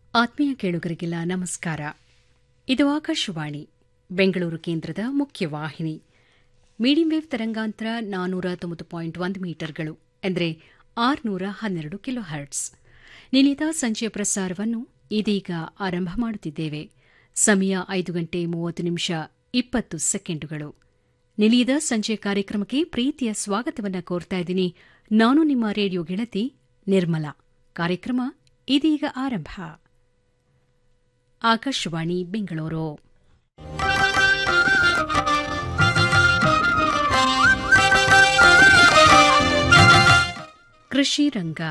ಆತ್ಮೀಯ ಕೇಳುಗರಿಗೆಲ್ಲ ನಮಸ್ಕಾರ ಇದು ಆಕಾಶವಾಣಿ ಬೆಂಗಳೂರು ಕೇಂದ್ರದ ಮುಖ್ಯ ವಾಹಿನಿ ಮೀಡಿಯಂ ವೇವ್ ತರಂಗಾಂತರ ನಾನ್ನೂರ ತೊಂಬತ್ತು ಪಾಯಿಂಟ್ ಒಂದು ಮೀಟರ್ಗಳು ಅಂದರೆ ಆರುನೂರ ಹನ್ನೆರಡು ಕಿಲೋ ಹರ್ಟ್ಸ್ ನಿಲಿತ ಸಂಜೆಯ ಪ್ರಸಾರವನ್ನು ಇದೀಗ ಆರಂಭ ಮಾಡುತ್ತಿದ್ದೇವೆ ಸಮಯ ಐದು ಗಂಟೆ ಮೂವತ್ತು ನಿಮಿಷ ಇಪ್ಪತ್ತು ಸೆಕೆಂಡುಗಳು ನಿಲಿಯದ ಸಂಜೆ ಕಾರ್ಯಕ್ರಮಕ್ಕೆ ಪ್ರೀತಿಯ ಸ್ವಾಗತವನ್ನು ಕೋರ್ತಾ ಇದ್ದೀನಿ ನಾನು ನಿಮ್ಮ ರೇಡಿಯೋ ಗೆಳತಿ ನಿರ್ಮಲಾ ಕಾರ್ಯಕ್ರಮ ಇದೀಗ ಆರಂಭ ಆಕಾಶವಾಣಿ ಬೆಂಗಳೂರು ಕೃಷಿ ರಂಗ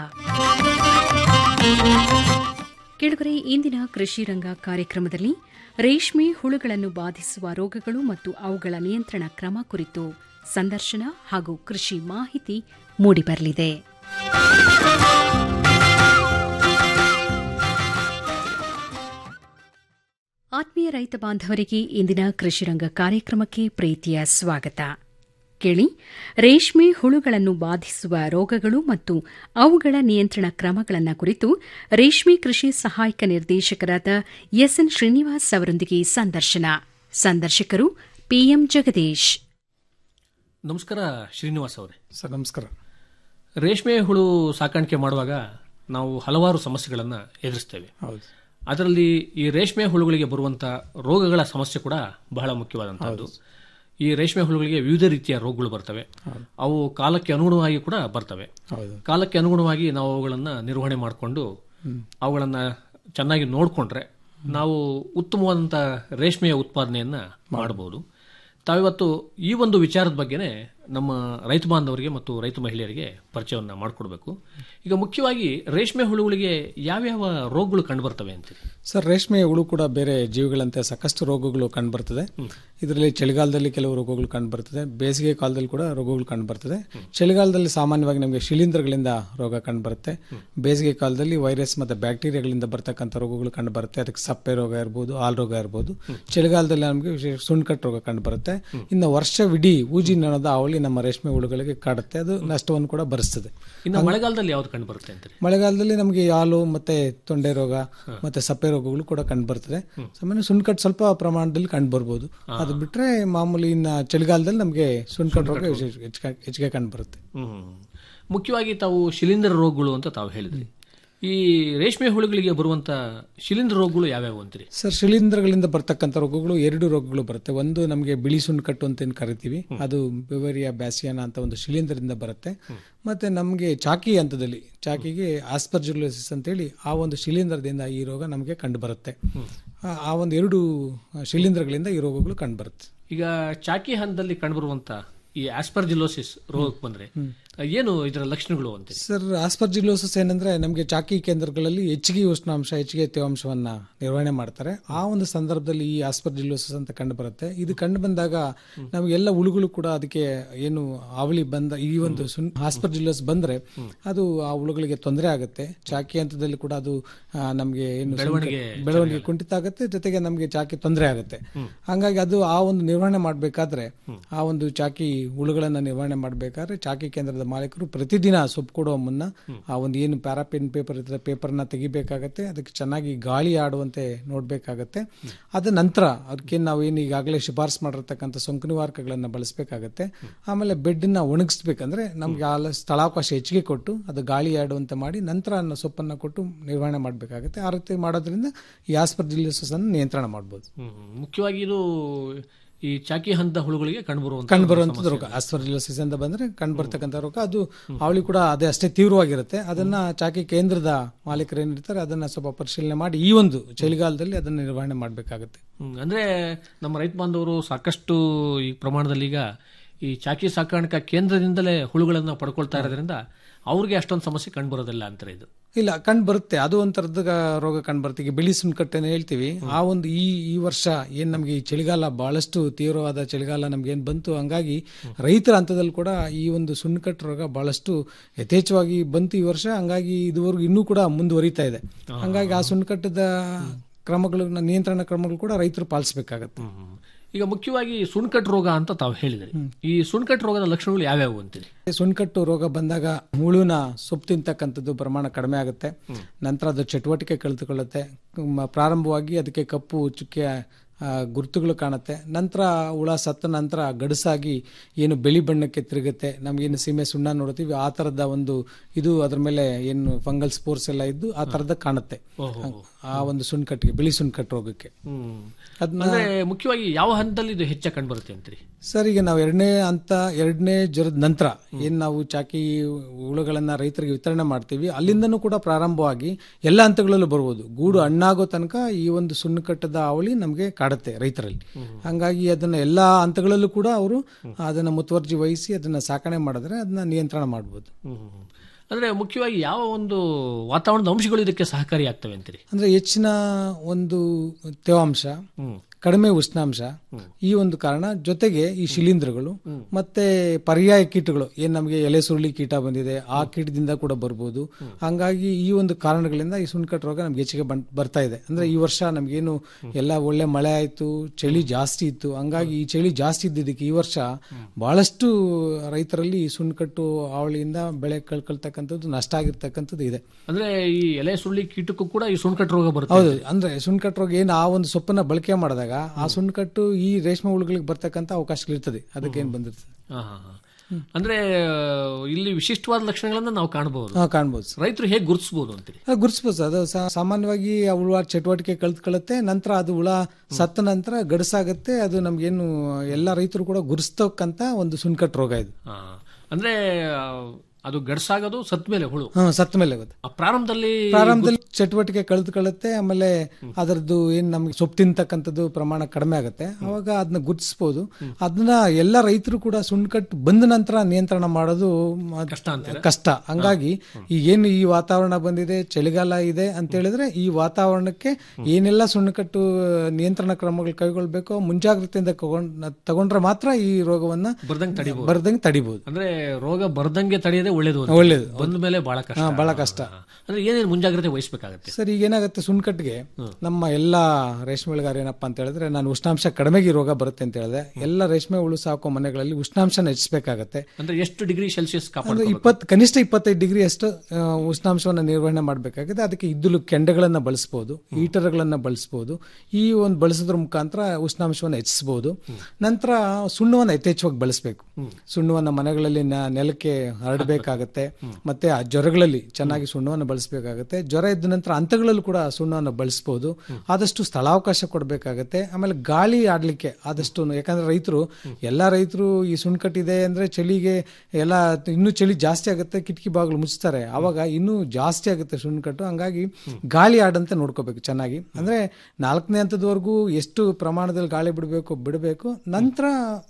ಕೆಳಗರೆ ಇಂದಿನ ಕೃಷಿ ರಂಗ ಕಾರ್ಯಕ್ರಮದಲ್ಲಿ ರೇಷ್ಮೆ ಹುಳುಗಳನ್ನು ಬಾಧಿಸುವ ರೋಗಗಳು ಮತ್ತು ಅವುಗಳ ನಿಯಂತ್ರಣ ಕ್ರಮ ಕುರಿತು ಸಂದರ್ಶನ ಹಾಗೂ ಕೃಷಿ ಮಾಹಿತಿ ಮೂಡಿಬರಲಿದೆ ಆತ್ಮೀಯ ರೈತ ಬಾಂಧವರಿಗೆ ಇಂದಿನ ಕೃಷಿರಂಗ ಕಾರ್ಯಕ್ರಮಕ್ಕೆ ಪ್ರೀತಿಯ ಸ್ವಾಗತ ಕೇಳಿ ರೇಷ್ಮೆ ಹುಳುಗಳನ್ನು ಬಾಧಿಸುವ ರೋಗಗಳು ಮತ್ತು ಅವುಗಳ ನಿಯಂತ್ರಣ ಕ್ರಮಗಳನ್ನು ಕುರಿತು ರೇಷ್ಮೆ ಕೃಷಿ ಸಹಾಯಕ ನಿರ್ದೇಶಕರಾದ ಎಸ್ಎನ್ ಶ್ರೀನಿವಾಸ್ ಅವರೊಂದಿಗೆ ಸಂದರ್ಶನ ಸಂದರ್ಶಕರು ಪಿಎಂ ಜಗದೀಶ್ ನಮಸ್ಕಾರ ಶ್ರೀನಿವಾಸ್ ಅವರೇ ಸರ್ ನಮಸ್ಕಾರ ರೇಷ್ಮೆ ಹುಳು ಸಾಕಾಣಿಕೆ ಮಾಡುವಾಗ ನಾವು ಹಲವಾರು ಸಮಸ್ಯೆಗಳನ್ನು ಎದುರಿಸ್ತೇವೆ ಹೌದು ಅದರಲ್ಲಿ ಈ ರೇಷ್ಮೆ ಹುಳುಗಳಿಗೆ ಬರುವಂತ ರೋಗಗಳ ಸಮಸ್ಯೆ ಕೂಡ ಬಹಳ ಮುಖ್ಯವಾದಂತಹದ್ದು ಈ ರೇಷ್ಮೆ ಹುಳುಗಳಿಗೆ ವಿವಿಧ ರೀತಿಯ ರೋಗಗಳು ಬರ್ತವೆ ಅವು ಕಾಲಕ್ಕೆ ಅನುಗುಣವಾಗಿ ಕೂಡ ಬರ್ತವೆ ಹೌದು ಕಾಲಕ್ಕೆ ಅನುಗುಣವಾಗಿ ನಾವು ಅವುಗಳನ್ನ ನಿರ್ವಹಣೆ ಮಾಡಿಕೊಂಡು ಅವುಗಳನ್ನ ಚೆನ್ನಾಗಿ ನೋಡಿಕೊಂಡ್ರೆ ನಾವು ಉತ್ತಮವಾದಂಥ ರೇಷ್ಮೆಯ ಉತ್ಪಾದನೆಯನ್ನ ಮಾಡಬಹುದು ತಾವಿವತ್ತು ಈ ಒಂದು ವಿಚಾರದ ಬಗ್ಗೆನೇ ನಮ್ಮ ರೈತ ಬಾಂಧವರಿಗೆ ಮತ್ತು ರೈತ ಮಹಿಳೆಯರಿಗೆ ಪರಿಚಯವನ್ನ ಮಾಡಿಕೊಡ್ಬೇಕು ಈಗ ಮುಖ್ಯವಾಗಿ ರೇಷ್ಮೆ ಹುಳುಗಳಿಗೆ ಯಾವ್ಯಾವ ರೋಗಗಳು ಕಂಡುಬರ್ತವೆ ಅಂತೀರಿ ಸರ್ ರೇಷ್ಮೆ ಹುಳು ಕೂಡ ಬೇರೆ ಜೀವಿಗಳಂತೆ ಸಾಕಷ್ಟು ರೋಗಗಳು ಕಂಡುಬರ್ತದೆ ಇದರಲ್ಲಿ ಚಳಿಗಾಲದಲ್ಲಿ ಕೆಲವು ರೋಗಗಳು ಕಂಡುಬರ್ತದೆ ಬೇಸಿಗೆ ಕಾಲದಲ್ಲಿ ಕೂಡ ರೋಗಗಳು ಕಂಡುಬರ್ತದೆ ಚಳಿಗಾಲದಲ್ಲಿ ಸಾಮಾನ್ಯವಾಗಿ ನಮಗೆ ಶಿಲೀಂಧ್ರಗಳಿಂದ ರೋಗ ಕಂಡುಬರುತ್ತೆ ಬೇಸಿಗೆ ಕಾಲದಲ್ಲಿ ವೈರಸ್ ಮತ್ತು ಬ್ಯಾಕ್ಟೀರಿಯಾಗಳಿಂದ ಬರ್ತಕ್ಕಂಥ ರೋಗಗಳು ಕಂಡುಬರುತ್ತೆ ಅದಕ್ಕೆ ಸಪ್ಪೆ ರೋಗ ಇರ್ಬೋದು ಹಾಲ್ ರೋಗ ಇರ್ಬೋದು ಚಳಿಗಾಲದಲ್ಲಿ ನಮಗೆ ವಿಶೇಷ ಸುಣ್ಕಟ್ಟು ರೋಗ ಕಂಡುಬರುತ್ತೆ ಇನ್ನು ವರ್ಷವಿಡೀ ಊಜಿ ನೊಣದ ಅವಳಿ ನಮ್ಮ ರೇಷ್ಮೆ ಹುಳುಗಳಿಗೆ ಕಾಡುತ್ತೆ ಅದು ನಷ್ಟವನ್ನು ಕೂಡ ಭರಿಸ್ತದೆ ಇನ್ನು ಮಳೆಗಾಲದಲ್ಲಿ ಯಾವ್ದು ಕಂಡು ಬರುತ್ತೆ ಅಂತೀರಿ ಮಳೆಗಾಲದಲ್ಲಿ ನಮಗೆ ಹಾಲು ಮತ್ತೆ ತೊಂಡೆ ರೋಗ ಮತ್ತೆ ಸಪ್ಪೆ ರೋಗಗಳು ಕೂಡ ಕಂಡು ಬರ್ತದೆ ಸಾಮಾನ್ಯ ಸುಣ್ಕಟ್ಟು ಸ್ವಲ್ಪ ಪ್ರಮಾಣದಲ್ಲಿ ಕಂಡು ಬರ್ಬೋದು ಅದು ಬಿಟ್ರೆ ಮಾಮೂಲಿ ಇನ್ನ ಚಳಿಗಾಲದಲ್ಲಿ ನಮಗೆ ಸುಣ್ಕಟ್ಟು ರೋಗ ವಿಶೇಷ- ಹೆಚ್ಚಿಗೆ ಹೆಚ್ಚಿಗೆ ಕಂಡು ಬರುತ್ತೆ ಹ್ಮ್ ಮುಖ್ಯವಾಗಿ ತಾವು ಶಿಲೀಂಧ್ರ ರೋಗಗಳು ಅಂತ ತಾವು ಹೇಳಿದ್ರಿ ಈ ರೇಷ್ಮೆ ಹುಳುಗಳಿಗೆ ಬರುವಂತ ಶಿಲೀಂಧ್ರ ರೋಗಗಳು ಯಾವ್ಯಾವು ಅಂತೀರಿ ಸರ್ ಶಿಲೀಂಧ್ರಗಳಿಂದ ಬರ್ತಕ್ಕಂಥ ರೋಗಗಳು ಎರಡು ರೋಗಗಳು ಬರುತ್ತೆ ಒಂದು ನಮಗೆ ಬಿಳಿ ಸುಣ್ಕಟ್ಟು ಅಂತ ಏನ್ ಕರಿತೀವಿ ಅದು ಬೆವರಿಯಾ ಬ್ಯಾಸಿಯಾನ ಅಂತ ಒಂದು ಶಿಲೀಂಧ್ರದಿಂದ ಬರುತ್ತೆ ಮತ್ತೆ ನಮಗೆ ಚಾಕಿ ಹಂತದಲ್ಲಿ ಚಾಕಿಗೆ ಆಸ್ಪರ್ಜುಲೋಸಿಸ್ ಅಂತೇಳಿ ಆ ಒಂದು ಶಿಲೀಂಧ್ರದಿಂದ ಈ ರೋಗ ನಮಗೆ ಕಂಡು ಬರುತ್ತೆ ಆ- ಆ ಒಂದು ಎರಡು ಶಿಲೀಂಧ್ರಗಳಿಂದ ಈ ರೋಗಗಳು ಕಂಡು ಬರುತ್ತೆ ಈಗ ಚಾಕಿ ಹಂತದಲ್ಲಿ ಕಂಡುಬರುವಂತ ಈ ಆಸ್ಪರ್ಜಿಲೋಸಿಸ್ ರೋಗಕ್ಕೆ ಬಂದ್ರೆ ಏನು ಇದರ ಲಕ್ಷಣಗಳು ಅಂತೀರಿ ಸರ್ ಆಸ್ಪರ್ಜಿಲೋಸಿಸ್ ಏನಂದ್ರೆ ನಮಗೆ ಚಾಕಿ ಕೇಂದ್ರಗಳಲ್ಲಿ ಹೆಚ್ಚಿಗೆ ಉಷ್ಣಾಂಶ ಹೆಚ್ಚಿಗೆ ತೇವಾಂಶವನ್ನ ನಿರ್ವಹಣೆ ಮಾಡ್ತಾರೆ ಆ ಒಂದು ಸಂದರ್ಭದಲ್ಲಿ ಈ ಆಸ್ಪರ್ಜಿಲೋಸಿಸ್ ಅಂತ ಕಂಡು ಬರುತ್ತೆ ಇದು ಕಂಡು ಬಂದಾಗ ನಮಗೆಲ್ಲ ಹುಳುಗಳು ಕೂಡ ಅದಕ್ಕೆ ಏನು ಅವಳಿ ಬಂದ ಈ ಒಂದು ಆಸ್ಪರ್ಜಿಲೋಸ್ ಬಂದ್ರೆ ಅದು ಆ ಹುಳುಗಳಿಗೆ ತೊಂದರೆ ಆಗುತ್ತೆ ಚಾಕಿ ಹಂತದಲ್ಲಿ ಕೂಡ ಅದು ಆ, ನಮ್ಗೆ ಏನು ಬೆಳವಣಿಗೆ ಬೆಳವಣಿಗೆ ಕುಂಠಿತ ಆಗುತ್ತೆ ಜೊತೆಗೆ ನಮಗೆ ಚಾಕಿ ತೊಂದರೆ ಆಗುತ್ತೆ ಹಂಗಾಗಿ ಅದು ಆ ಒಂದು ನಿರ್ವಹಣೆ ಮಾಡಬೇಕಾದ್ರೆ ಆ ಒಂದು ಚಾಕಿ ಹುಳುಗಳನ್ನ ನಿರ್ವಹಣೆ ಮಾಡಬೇಕಾದ್ರೆ ಚಾಕಿ ಕೇಂದ್ರದ ಮಾಲೀಕರು ಪ್ರತಿದಿನ ಸೊಪ್ಪು ಕೊಡುವ ಮುನ್ನ ಆ ಒಂದು ಏನು ಪ್ಯಾರಾಪಿನ್ ಪೇಪರ್ ಇರ್ತದೆ ಪೇಪರ್ನ ತೆಗಿಬೇಕಾಗತ್ತೆ ಅದಕ್ಕೆ ಚೆನ್ನಾಗಿ ಗಾಳಿ ಆಡುವಂತೆ ನೋಡ್ಬೇಕಾಗತ್ತೆ ಅದ ನಂತರ ಅದಕ್ಕೆ ನಾವು ಏನು ಈಗಾಗಲೇ ಶಿಫಾರಸ್ ಮಾಡಿರ್ತಕ್ಕಂಥ ಸೋಂಕು ನಿವಾರಕಗಳನ್ನ ಬಳಸಬೇಕಾಗತ್ತೆ ಆಮೇಲೆ ಬೆಡ್ನ ಒಣಗಿಸ್ಬೇಕಂದ್ರೆ ನಮ್ಗೆ ಆ ಸ್ಥಳಾವಕಾಶ ಹೆಚ್ಚಿಗೆ ಕೊಟ್ಟು ಅದು ಗಾಳಿ ಆಡುವಂತೆ ಮಾಡಿ ನಂತರ ಅನ್ನ ಸೊಪ್ಪನ್ನ ಕೊಟ್ಟು ನಿರ್ವಹಣೆ ಮಾಡಬೇಕಾಗುತ್ತೆ ಆ ರೀತಿ ಮಾಡೋದ್ರಿಂದ ಈ ಆಸ್ಪರ್ಜಿಲಿಸಸ್ ಅನ್ನು ನಿಯಂತ್ರಣ ಮಾಡ್ಬೋದು ಹ್ಮ್. ಮುಖ್ಯವಾಗಿ ಇದು ಈ ಚಾಕಿ ಹಂತ ಹುಳುಗಳಿಗೆ ಕಂಡುಬರುವಂತ ಕಂಡು ಬರುವಂತದ್ದು ರೋಗ ಆಸ್ಪರ್ಜಿಲೋಸಿಸ್ ಅಂತ ಬಂದ್ರೆ ಕಂಡು ಬರ್ತಕ್ಕಂಥ ರೋಗ ಅದು ಅವಳಿ ಕೂಡ ಅದೇ ಅಷ್ಟೇ ತೀವ್ರವಾಗಿರುತ್ತೆ ಅದನ್ನ ಚಾಕಿ ಕೇಂದ್ರದ ಮಾಲೀಕರು ಏನಿರ್ತಾರೆ ಅದನ್ನ ಸ್ವಲ್ಪ ಪರಿಶೀಲನೆ ಮಾಡಿ ಈ ಒಂದು ಚಳಿಗಾಲದಲ್ಲಿ ಅದನ್ನ ನಿರ್ವಹಣೆ ಮಾಡಬೇಕಾಗುತ್ತೆ ಹ್ಮ್. ಅಂದ್ರೆ ನಮ್ಮ ರೈತ ಬಾಂಧವರು ಸಾಕಷ್ಟು ಈ ಪ್ರಮಾಣದಲ್ಲಿ ಈಗ ಈ ಚಾಕಿ ಸಾಕಾಣಿಕಾ ಕೇಂದ್ರದಿಂದಲೇ ಹುಳುಗಳನ್ನ ಪಡ್ಕೊಳ್ತಾ ಇರೋದ್ರಿಂದ ಅವ್ರಿಗೆ ಅಷ್ಟೊಂದು ಸಮಸ್ಯೆ ಕಂಡು ಬರೋದಿಲ್ಲ ಅಂತಾರೆ ಇದು ಇಲ್ಲ ಕಂಡು ಬರುತ್ತೆ ಅದು ಒಂಥರದ ರೋಗ ಕಂಡು ಬರುತ್ತೆ ಈಗ ಬಿಳಿ ಸುಣ್ಕಟ್ಟೆನ ಹೇಳ್ತೀವಿ ಆ ಒಂದು ಈ ಈ ವರ್ಷ ಏನ್ ನಮ್ಗೆ ಈ ಚಳಿಗಾಲ ಬಹಳಷ್ಟು ತೀವ್ರವಾದ ಚಳಿಗಾಲ ನಮ್ಗೆ ಏನ್ ಬಂತು ಹಂಗಾಗಿ ರೈತರ ಹಂತದಲ್ಲಿ ಕೂಡ ಈ ಒಂದು ಸುಣ್ಕಟ್ಟು ರೋಗ ಬಹಳಷ್ಟು ಯಥೇಚ್ಛವಾಗಿ ಬಂತು ಈ ವರ್ಷ ಹಂಗಾಗಿ ಇದುವರೆಗೂ ಇನ್ನೂ ಕೂಡ ಮುಂದುವರಿತಾ ಇದೆ ಹಂಗಾಗಿ ಆ ಸುಣ್ಕಟ್ಟದ ಕ್ರಮಗಳು ನಿಯಂತ್ರಣ ಕ್ರಮಗಳು ಕೂಡ ರೈತರು ಪಾಲಿಸಬೇಕಾಗತ್ತೆ ಹ್ಮ್. ಈಗ ಮುಖ್ಯವಾಗಿ ಸುಣ್ಕಟ್ ರೋಗ ಅಂತ ತಾವು ಹೇಳಿದ್ರಿ ಈ ಸುಣ್ಕಟ್ ರೋಗದ ಲಕ್ಷಣಗಳು ಯಾವ್ಯಾವು ಅಂತೀರಿ ಸುಣ್ಕಟ್ಟು ರೋಗ ಬಂದಾಗ ಹುಳುನ ಸೊಪ್ಪು ತಿಂತಕ್ಕಂಥದ್ದು ಪ್ರಮಾಣ ಕಡಿಮೆ ಆಗುತ್ತೆ ನಂತರ ಅದು ಚಟುವಟಿಕೆ ಕಳೆದುಕೊಳ್ಳುತ್ತೆ ಮ- ಪ್ರಾರಂಭವಾಗಿ ಅದಕ್ಕೆ ಕಪ್ಪು ಚುಕ್ಕೆ ಆ, ಗುರುತುಗಳು ಕಾಣುತ್ತೆ ನಂತರ ಹುಳ ಸತ್ತ ನಂತರ ಗಡಸಾಗಿ ಏನು ಬಿಳಿ ಬಣ್ಣಕ್ಕೆ ತಿರುಗುತ್ತೆ ನಮಗೇನು ಸೀಮೆ ಸುಣ್ಣ ನೋಡ್ತೀವಿ ಆ ಥರದ ಒಂದು ಇದು ಅದ್ರ ಮೇಲೆ ಏನು ಫಂಗಲ್ ಸ್ಪೋರ್ಸ್ ಎಲ್ಲ ಇದ್ದು ಆ ಥರದ ಕಾಣುತ್ತೆ ಆ ಒಂದು ಸುಣ್ಕಟ್ಟಿಗೆ ಬಿಳಿ ಸುಣ್ಕಟ್ಟು ರೋಗಕ್ಕೆ ಹ್ಮ್. ಅದನ್ನ ಅಂದ್ರೆ ಮುಖ್ಯವಾಗಿ ಯಾವ ಹಂತದಲ್ಲಿ ಇದು ಹೆಚ್ಚಾಗಿ ಕಂಡು ಬರುತ್ತೆ ಅಂತೀರಿ ಸರ್ ಈಗ ನಾವು ಎರಡನೇ ಹಂತ ಎರಡನೇ ಜ್ವರದ ನಂತರ ಏನ್ ನಾವು ಚಾಕಿ ಹುಳುಗಳನ್ನ ರೈತರಿಗೆ ವಿತರಣೆ ಮಾಡ್ತೀವಿ ಅಲ್ಲಿಂದನೂ ಕೂಡ ಪ್ರಾರಂಭವಾಗಿ ಎಲ್ಲ ಹಂತಗಳಲ್ಲೂ ಬರ್ಬೋದು ಗೂಡು ಹಣ್ಣಾಗೋ ತನಕ ಈ ಒಂದು ಸುಣ್ಣಕಟ್ಟದ ಅವಳಿ ನಮಗೆ ಕಾಡುತ್ತೆ ರೈತರಲ್ಲಿ ಹಂಗಾಗಿ ಅದನ್ನ ಎಲ್ಲಾ ಹಂತಗಳಲ್ಲೂ ಕೂಡ ಅವರು ಅದನ್ನ ಮುತುವರ್ಜಿ ವಹಿಸಿ ಅದನ್ನ ಸಾಕಣೆ ಮಾಡಿದ್ರೆ ಅದನ್ನ ನಿಯಂತ್ರಣ ಮಾಡ್ಬೋದು ಹ್ಮ್. ಅಂದ್ರೆ ಮುಖ್ಯವಾಗಿ ಯಾವ ಒಂದು ವಾತಾವರಣದ ಅಂಶಗಳು ಇದಕ್ಕೆ ಸಹಕಾರಿಯಾಗ್ತವೆ ಅಂತೀರಿ ಅಂದ್ರೆ ಹೆಚ್ಚಿನ ಒಂದು ತೇವಾಂಶ ಕಡಿಮೆ ಉಷ್ಣಾಂಶ ಈ ಒಂದು ಕಾರಣ ಜೊತೆಗೆ ಈ ಶಿಲೀಂಧ್ರಗಳು ಮತ್ತೆ ಪರ್ಯಾಯ ಕೀಟಗಳು ಏನ್ ನಮಗೆ ಎಲೆ ಸುರುಳಿ ಕೀಟ ಬಂದಿದೆ ಆ ಕೀಟದಿಂದ ಕೂಡ ಬರ್ಬೋದು ಹಂಗಾಗಿ ಈ ಒಂದು ಕಾರಣಗಳಿಂದ ಈ ಸುಣ್ಕಟ್ ರೋಗ ನಮ್ಗೆ ಹೆಚ್ಚಿಗೆ ಬನ್- ಬರ್ತಾ ಇದೆ ಅಂದ್ರೆ ಈ ವರ್ಷ ನಮ್ಗೇನು ಎಲ್ಲ ಒಳ್ಳೆ ಮಳೆ ಆಯ್ತು ಚಳಿ ಜಾಸ್ತಿ ಇತ್ತು ಹಂಗಾಗಿ ಈ ಚಳಿ ಜಾಸ್ತಿ ಇದ್ದಿದ್ದಕ್ಕೆ ಈ ವರ್ಷ ಬಹಳಷ್ಟು ರೈತರಲ್ಲಿ ಈ ಸುಣ್ಕಟ್ಟು ಅವಳಿಯಿಂದ ಬೆಳೆ ಕಳ್ಕೊಳ್ತಕ್ಕಂಥದ್ದು ನಷ್ಟ ಆಗಿರ್ತಕ್ಕಂಥದ್ದು ಇದೆ ಅಂದ್ರೆ ಈ ಎಲೆ ಸುಳ್ಳಿ ಕೀಟಕ್ಕೂ ಕೂಡ ಈ ಸುಣ್ಕಟ್ ರೋಗ ಬರುತ್ತೆ ಹೌದು ಅಂದ್ರೆ ಸುಣ್ಕಟ್ಟು ರೋಗ ಏನು ಆ ಒಂದು ಸೊಪ್ಪನ್ನ ಬಳಕೆ ಮಾಡಿದಾಗ ಆ ಸುಣ್ಕಟ್ಟು ಈ ರೇಷ್ಮೆ ಹುಳುಗಳಿಗೆ ಬರ್ತಕ್ಕಂಥ ಅವಕಾಶಗಳಿರ್ತದೆ ಅದಕ್ಕೇನು ಬಂದಿರ್ತದೆ ಹಾ, ಹಾ, ಹಾ. ಅಂದ್ರೆ ಆ, ಇಲ್ಲಿ ವಿಶಿಷ್ಟವಾದ ಲಕ್ಷಣಗಳನ್ನ ನಾವು ಕಾಣಬಹುದು ಹಾ ಕಾಣ್ಬೋದು ಸರ್ ರೈತರು ಹೇಗೆ ಗುರುತಿಸಬಹುದು ಅಂತೀರಿ ಅದು ಗುರುತಿಸ್ಬೋದು ಸರ್ ಅದು ಸಾ- ಸಾಮಾನ್ಯವಾಗಿ ಆ ಹುಳ ಚಟುವಟಿಕೆ ಕಳ್ತ್ಕೊಳ್ಳುತ್ತೆ ನಂತರ ಅದು ಹುಳ ಸತ್ತ ನಂತರ ಗಡಸಾಗುತ್ತೆ ಅದು ನಮ್ಗೇನು ಎಲ್ಲ ರೈತರು ಕೂಡ ಗುರುಸ್ತಕ್ಕಂತ ಒಂದು ಸುಣ್ಕಟ್ಟು ರೋಗ ಇದು ಹಾ. ಅಂದ್ರೆ ಆ, ಅದು ಗಡ್ಸಾಗೋದು ಸತ್ ಮೇಲೆ ಹುಳು ಹ್ಮ್ ಸತ್ತ ಮೇಲೆ ಗೊತ್ತು ಆ ಪ್ರಾರಂಭದಲ್ಲಿ ಪ್ರಾರಂಭದಲ್ಲಿ ಚಟುವಟಿಕೆ ಕಳೆದುಕೊಳ್ಳುತ್ತೆ ಆಮೇಲೆ ಅದರದ್ದು ಏನ್ ನಮ್ಗೆ ಸೊಪ್ಪು ತಿಂತಕ್ಕಂಥದ್ದು ಪ್ರಮಾಣ ಕಡಿಮೆ ಆಗುತ್ತೆ ಅವಾಗ ಅದನ್ನ ಗುರುತಿಸಬಹುದು ಅದನ್ನ ಎಲ್ಲ ರೈತರು ಕೂಡ ಸುಣ್ಕಟ್ಟು ಬಂದ ನಂತರ ನಿಯಂತ್ರಣ ಮಾಡೋದು ಮ- ಕಷ್ಟ ಅಂತೀರ ಕಷ್ಟ ಹಂಗಾಗಿ ಈಗ ಏನು ಈ ವಾತಾವರಣ ಬಂದಿದೆ ಚಳಿಗಾಲ ಇದೆ ಅಂತ ಹೇಳಿದ್ರೆ ಈ ವಾತಾವರಣಕ್ಕೆ ಏನೆಲ್ಲ ಸುಣ್ಣಕಟ್ಟು ನಿಯಂತ್ರಣ ಕ್ರಮಗಳು ಕೈಗೊಳ್ಬೇಕೋ ಮುಂಜಾಗ್ರತೆಯಿಂದ ತಗೊಂಡ್- ತಗೊಂಡ್ರೆ ಮಾತ್ರ ಈ ರೋಗವನ್ನ ಬರ್ದಂಗ್ ತಡಿಬಹುದು ಬರ್ದಂಗೆ ತಡಿಬಹುದು ಅಂದ್ರೆ ರೋಗ ಬರ್ದಂಗೆ ತಡೆಯದೆ ಒಳ್ಳೇದು ಅಂತ. ಒಳ್ಳೇದು ಬಂದ ಮೇಲೆ ಬಹಳ ಕಷ್ಟ ಹಾ, ಬಹಳ ಕಷ್ಟ ಹಾ. ಅಂದ್ರೆ ಏನೇನು ಮುಂಜಾಗ್ರತೆ ವಹಿಸಬೇಕಾಗತ್ತೆ ಸರ್ ಈಗ ಏನಾಗುತ್ತೆ ಸುಣ್ಕಟ್ಟಿಗೆ ನಮ್ಮ ಎಲ್ಲಾ ರೇಷ್ಮೆ ಬೆಳೆಗಾರ ಏನಪ್ಪಾ ಅಂತ ಹೇಳಿದ್ರೆ ನಾನು ಉಷ್ಣಾಂಶ ಕಡಿಮೆಗೆ ಈ ರೋಗ ಬರುತ್ತೆ ಅಂತ ಹೇಳಿದೆ ಎಲ್ಲ ರೇಷ್ಮೆ ಹುಳು ಸಾಕೋ ಮನೆಗಳಲ್ಲಿ ಉಷ್ಣಾಂಶನ ಹೆಚ್ಚಿಸಬೇಕಾಗತ್ತೆ ಅಂದ್ರೆ ಎಷ್ಟು ಡಿಗ್ರಿ ಸೆಲ್ಸಿಯಸ್ ಅಂದ್ರೆ ಕಾಪಾಡ ಇಪ್ಪತ್ ಕನಿಷ್ಠ ಇಪ್ಪತ್ತೈದು ಡಿಗ್ರಿ ಅಷ್ಟು ಆ, ಉಷ್ಣಾಂಶವನ್ನ ನಿರ್ವಹಣೆ ಮಾಡಬೇಕಾಗಿದೆ ಅದಕ್ಕೆ ಇದ್ದುಲು ಕೆಂಡಗಳನ್ನ ಬಳಸಬಹುದು ಹೀಟರ್ಗಳನ್ನ ಬಳಸಬಹುದು ಈ ಒಂದು ಬಳಸೋದ್ರ ಮುಖಾಂತರ ಉಷ್ಣಾಂಶವನ್ನ ಹೆಚ್ಚಿಸಬಹುದು ನಂತರ ಸುಣ್ಣವನ್ನ ಯಥೇಚ್ಛವಾಗಿ ಬಳಸಬೇಕು ಸುಣ್ಣವನ್ನ ಮನೆಗಳಲ್ಲಿ ನ- ನೆಲಕ್ಕೆ ಹರಡಬೇಕಾಗತ್ತೆ ಮತ್ತೆ ಆ ಜ್ವರಗಳಲ್ಲಿ ಚೆನ್ನಾಗಿ ಸುಣ್ಣವನ್ನು ಬಳಸಬೇಕಾಗತ್ತೆ ಜ್ವರ ಇದ್ದ ನಂತರ ಹಂತಗಳಲ್ಲೂ ಕೂಡ ಸುಣ್ಣವನ್ನು ಬಳಸಬಹುದು ಆದಷ್ಟು ಸ್ಥಳಾವಕಾಶ ಕೊಡಬೇಕಾಗತ್ತೆ ಆಮೇಲೆ ಗಾಳಿ ಆಡ್ಲಿಕ್ಕೆ ಆದಷ್ಟು ಯಾಕಂದ್ರೆ ರೈತರು ಎಲ್ಲಾ ರೈತರು ಈ ಸುಣ್ಕಟ್ಟಿದೆ ಅಂದ್ರೆ ಚಳಿಗೆ ಎಲ್ಲ ಇನ್ನೂ ಚಳಿ ಜಾಸ್ತಿ ಆಗುತ್ತೆ ಕಿಟಕಿ ಬಾಗಿಲು ಮುಚ್ತಾರೆ ಅವಾಗ ಇನ್ನೂ ಜಾಸ್ತಿ ಆಗುತ್ತೆ ಸುಣ್ಕಟ್ಟು ಹಂಗಾಗಿ ಗಾಳಿ ಆಡಂತೆ ನೋಡ್ಕೋಬೇಕು ಚೆನ್ನಾಗಿ ಅಂದ್ರೆ ನಾಲ್ಕನೇ ಹಂತದವರೆಗೂ ಎಷ್ಟು ಪ್ರಮಾಣದಲ್ಲಿ ಗಾಳಿ ಬಿಡಬೇಕು ಬಿಡಬೇಕು ನಂತರ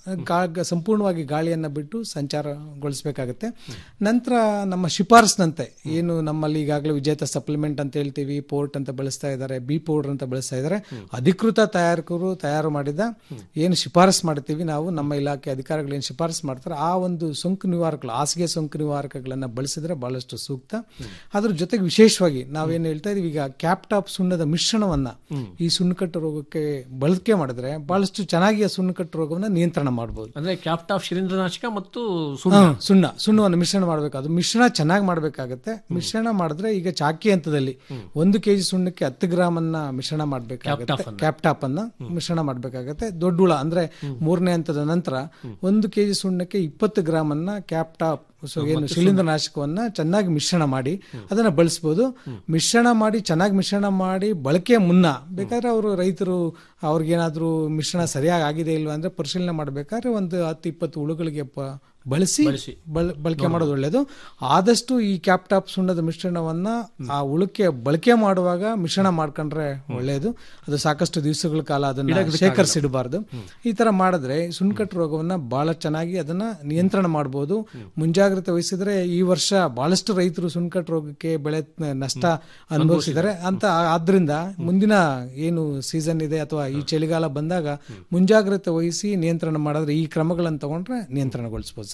ಗಾ- ಸಂಪೂರ್ಣವಾಗಿ ಗಾಳಿಯನ್ನ ಬಿಟ್ಟು ಸಂಚಾರಗೊಳಿಸಬೇಕಾಗತ್ತೆ ನಂತರ ನಮ್ಮ ಶಿಫಾರಸ್ನಂತೆ ಏನು ನಮ್ಮಲ್ಲಿ ಈಗಾಗಲೇ ವಿಜೇತ ಸಪ್ಲಿಮೆಂಟ್ ಅಂತ ಹೇಳ್ತೀವಿ ಪೋರ್ಟ್ ಅಂತ ಬಳಸ್ತಾ ಇದ್ದಾರೆ ಬಿ ಪೌಡರ್ ಅಂತ ಬಳಸ್ತಾ ಇದ್ದಾರೆ ಅಧಿಕೃತ ತಯಾರಕರು ತಯಾರು ಮಾಡಿದ ಏನು ಶಿಫಾರಸ್ ಮಾಡ್ತೀವಿ ನಾವು ನಮ್ಮ ಇಲಾಖೆ ಅಧಿಕಾರಿಗಳು ಏನು ಶಿಫಾರಸ್ ಮಾಡ್ತಾರೆ ಆ ಒಂದು ಸೋಂಕು ನಿವಾರಕಗಳು ಹಾಸಿಗೆ ಸೋಂಕು ನಿವಾರಕಗಳನ್ನ ಬಳಸಿದ್ರೆ ಬಹಳಷ್ಟು ಸೂಕ್ತ ಅದ್ರ ಜೊತೆಗೆ ವಿಶೇಷವಾಗಿ ನಾವೇನು ಹೇಳ್ತಾ ಇದೀವಿ ಈಗ ಕ್ಯಾಪ್ಟಾಪ್ ಸುಣ್ಣದ ಮಿಶ್ರಣವನ್ನ ಈ ಸುಣ್ಣಕಟ್ಟು ರೋಗಕ್ಕೆ ಬಳಕೆ ಮಾಡಿದ್ರೆ ಬಹಳಷ್ಟು ಚೆನ್ನಾಗಿ ಆ ಸುಣ್ಣಕಟ್ಟು ರೋಗವನ್ನ ನಿಯಂತ್ರಣ ಮಾಡಬಹುದು ಅಂದ್ರೆ ಕ್ಯಾಪ್ಟಾಫ್ ಶಿಲೀಂಧ್ರನಾಶಕ ಮತ್ತು ಸುಣ್ಣ ಹಾ, ಸುಣ್ಣ ಸುಣ್ಣವನ್ನು ಮಿಶ್ರಣ ಮಾಡಬೇಕು ಅದು ಮಿಶ್ರಣ ಚೆನ್ನಾಗಿ ಮಾಡಬೇಕಾಗತ್ತೆ ಮಿಶ್ರಣ ಮಾಡಿದ್ರೆ ಈಗ ಚಾಕಿ ಹಂತದಲ್ಲಿ ಒಂದು ಕೆಜಿ ಸುಣ್ಣಕ್ಕೆ ಹತ್ತು ಗ್ರಾಮ್ ಅನ್ನ ಮಿಶ್ರಣ ಮಾಡಬೇಕಾಗುತ್ತೆ ಕ್ಯಾಪ್ಟಾಪ್ ಅನ್ನ ಮಿಶ್ರಣ ಮಾಡಬೇಕಾಗತ್ತೆ ದೊಡ್ಡ ಹುಳ ಅಂದ್ರೆ ಮೂರನೇ ಹಂತದ ನಂತರ ಒಂದು ಕೆಜಿ ಸುಣ್ಣಕ್ಕೆ ಇಪ್ಪತ್ತು ಗ್ರಾಮ್ ಅನ್ನ ಕ್ಯಾಪ್ಟಾಪ್ ಸೊ ಏನು ಶಿಲೀಂಧ್ರ ನಾಶಕವನ್ನ ಚೆನ್ನಾಗಿ ಮಿಶ್ರಣ ಮಾಡಿ ಅದನ್ನ ಬಳಸಬಹುದು ಮಿಶ್ರಣ ಮಾಡಿ ಚೆನ್ನಾಗಿ ಮಿಶ್ರಣ ಮಾಡಿ ಬಳಕೆ ಮುನ್ನ ಬೇಕಾದ್ರೆ ಅವರು ರೈತರು ಅವ್ರಿಗೇನಾದ್ರೂ ಮಿಶ್ರಣ ಸರಿಯಾಗಿ ಆಗಿದೆ ಇಲ್ವಾ ಅಂದ್ರೆ ಪರಿಶೀಲನೆ ಮಾಡ್ಬೇಕಾದ್ರೆ ಒಂದು ಹತ್ತು ಇಪ್ಪತ್ತು ಹುಳುಗಳಿಗೆ ಪ- ಬಳಸಿ ಬಳ- ಬಳಕೆ ಮಾಡೋದು ಒಳ್ಳೇದು ಆದಷ್ಟು ಈ ಕ್ಯಾಪ್ಟಾಪ್ ಸುಣ್ಣದ ಮಿಶ್ರಣವನ್ನ ಆ ಉಳುಕ್ಕೆ ಬಳಕೆ ಮಾಡುವಾಗ ಮಿಶ್ರಣ ಮಾಡ್ಕೊಂಡ್ರೆ ಒಳ್ಳೆಯದು ಅದು ಸಾಕಷ್ಟು ದಿವಸಗಳ ಕಾಲ ಅದನ್ನ ಶೇಖರಿಸಿಡಬಾರ್ದು ಈ ತರ ಮಾಡಿದ್ರೆ ಸುಣ್ಕಟ್ಟು ರೋಗವನ್ನ ಬಹಳ ಚೆನ್ನಾಗಿ ಅದನ್ನ ನಿಯಂತ್ರಣ ಮಾಡಬಹುದು ಮುಂಜಾಗ್ರತೆ ವಹಿಸಿದ್ರೆ ಈ ವರ್ಷ ಬಹಳಷ್ಟು ರೈತರು ಸುಣ್ಕಟ್ಟು ರೋಗಕ್ಕೆ ಬೆಳೆ ನಷ್ಟ ಅನುಭವಿಸಿದ್ದಾರೆ ಅಂತ ಆದ್ರಿಂದ ಮುಂದಿನ ಏನು ಸೀಸನ್ ಇದೆ ಅಥವಾ ಈ ಚಳಿಗಾಲ ಬಂದಾಗ ಮುಂಜಾಗ್ರತೆ ವಹಿಸಿ ನಿಯಂತ್ರಣ ಮಾಡಿದ್ರೆ ಈ ಕ್ರಮಗಳನ್ನು ತಗೊಂಡ್ರೆ ನಿಯಂತ್ರಣಗೊಳಿಸಬಹುದು ಸರ್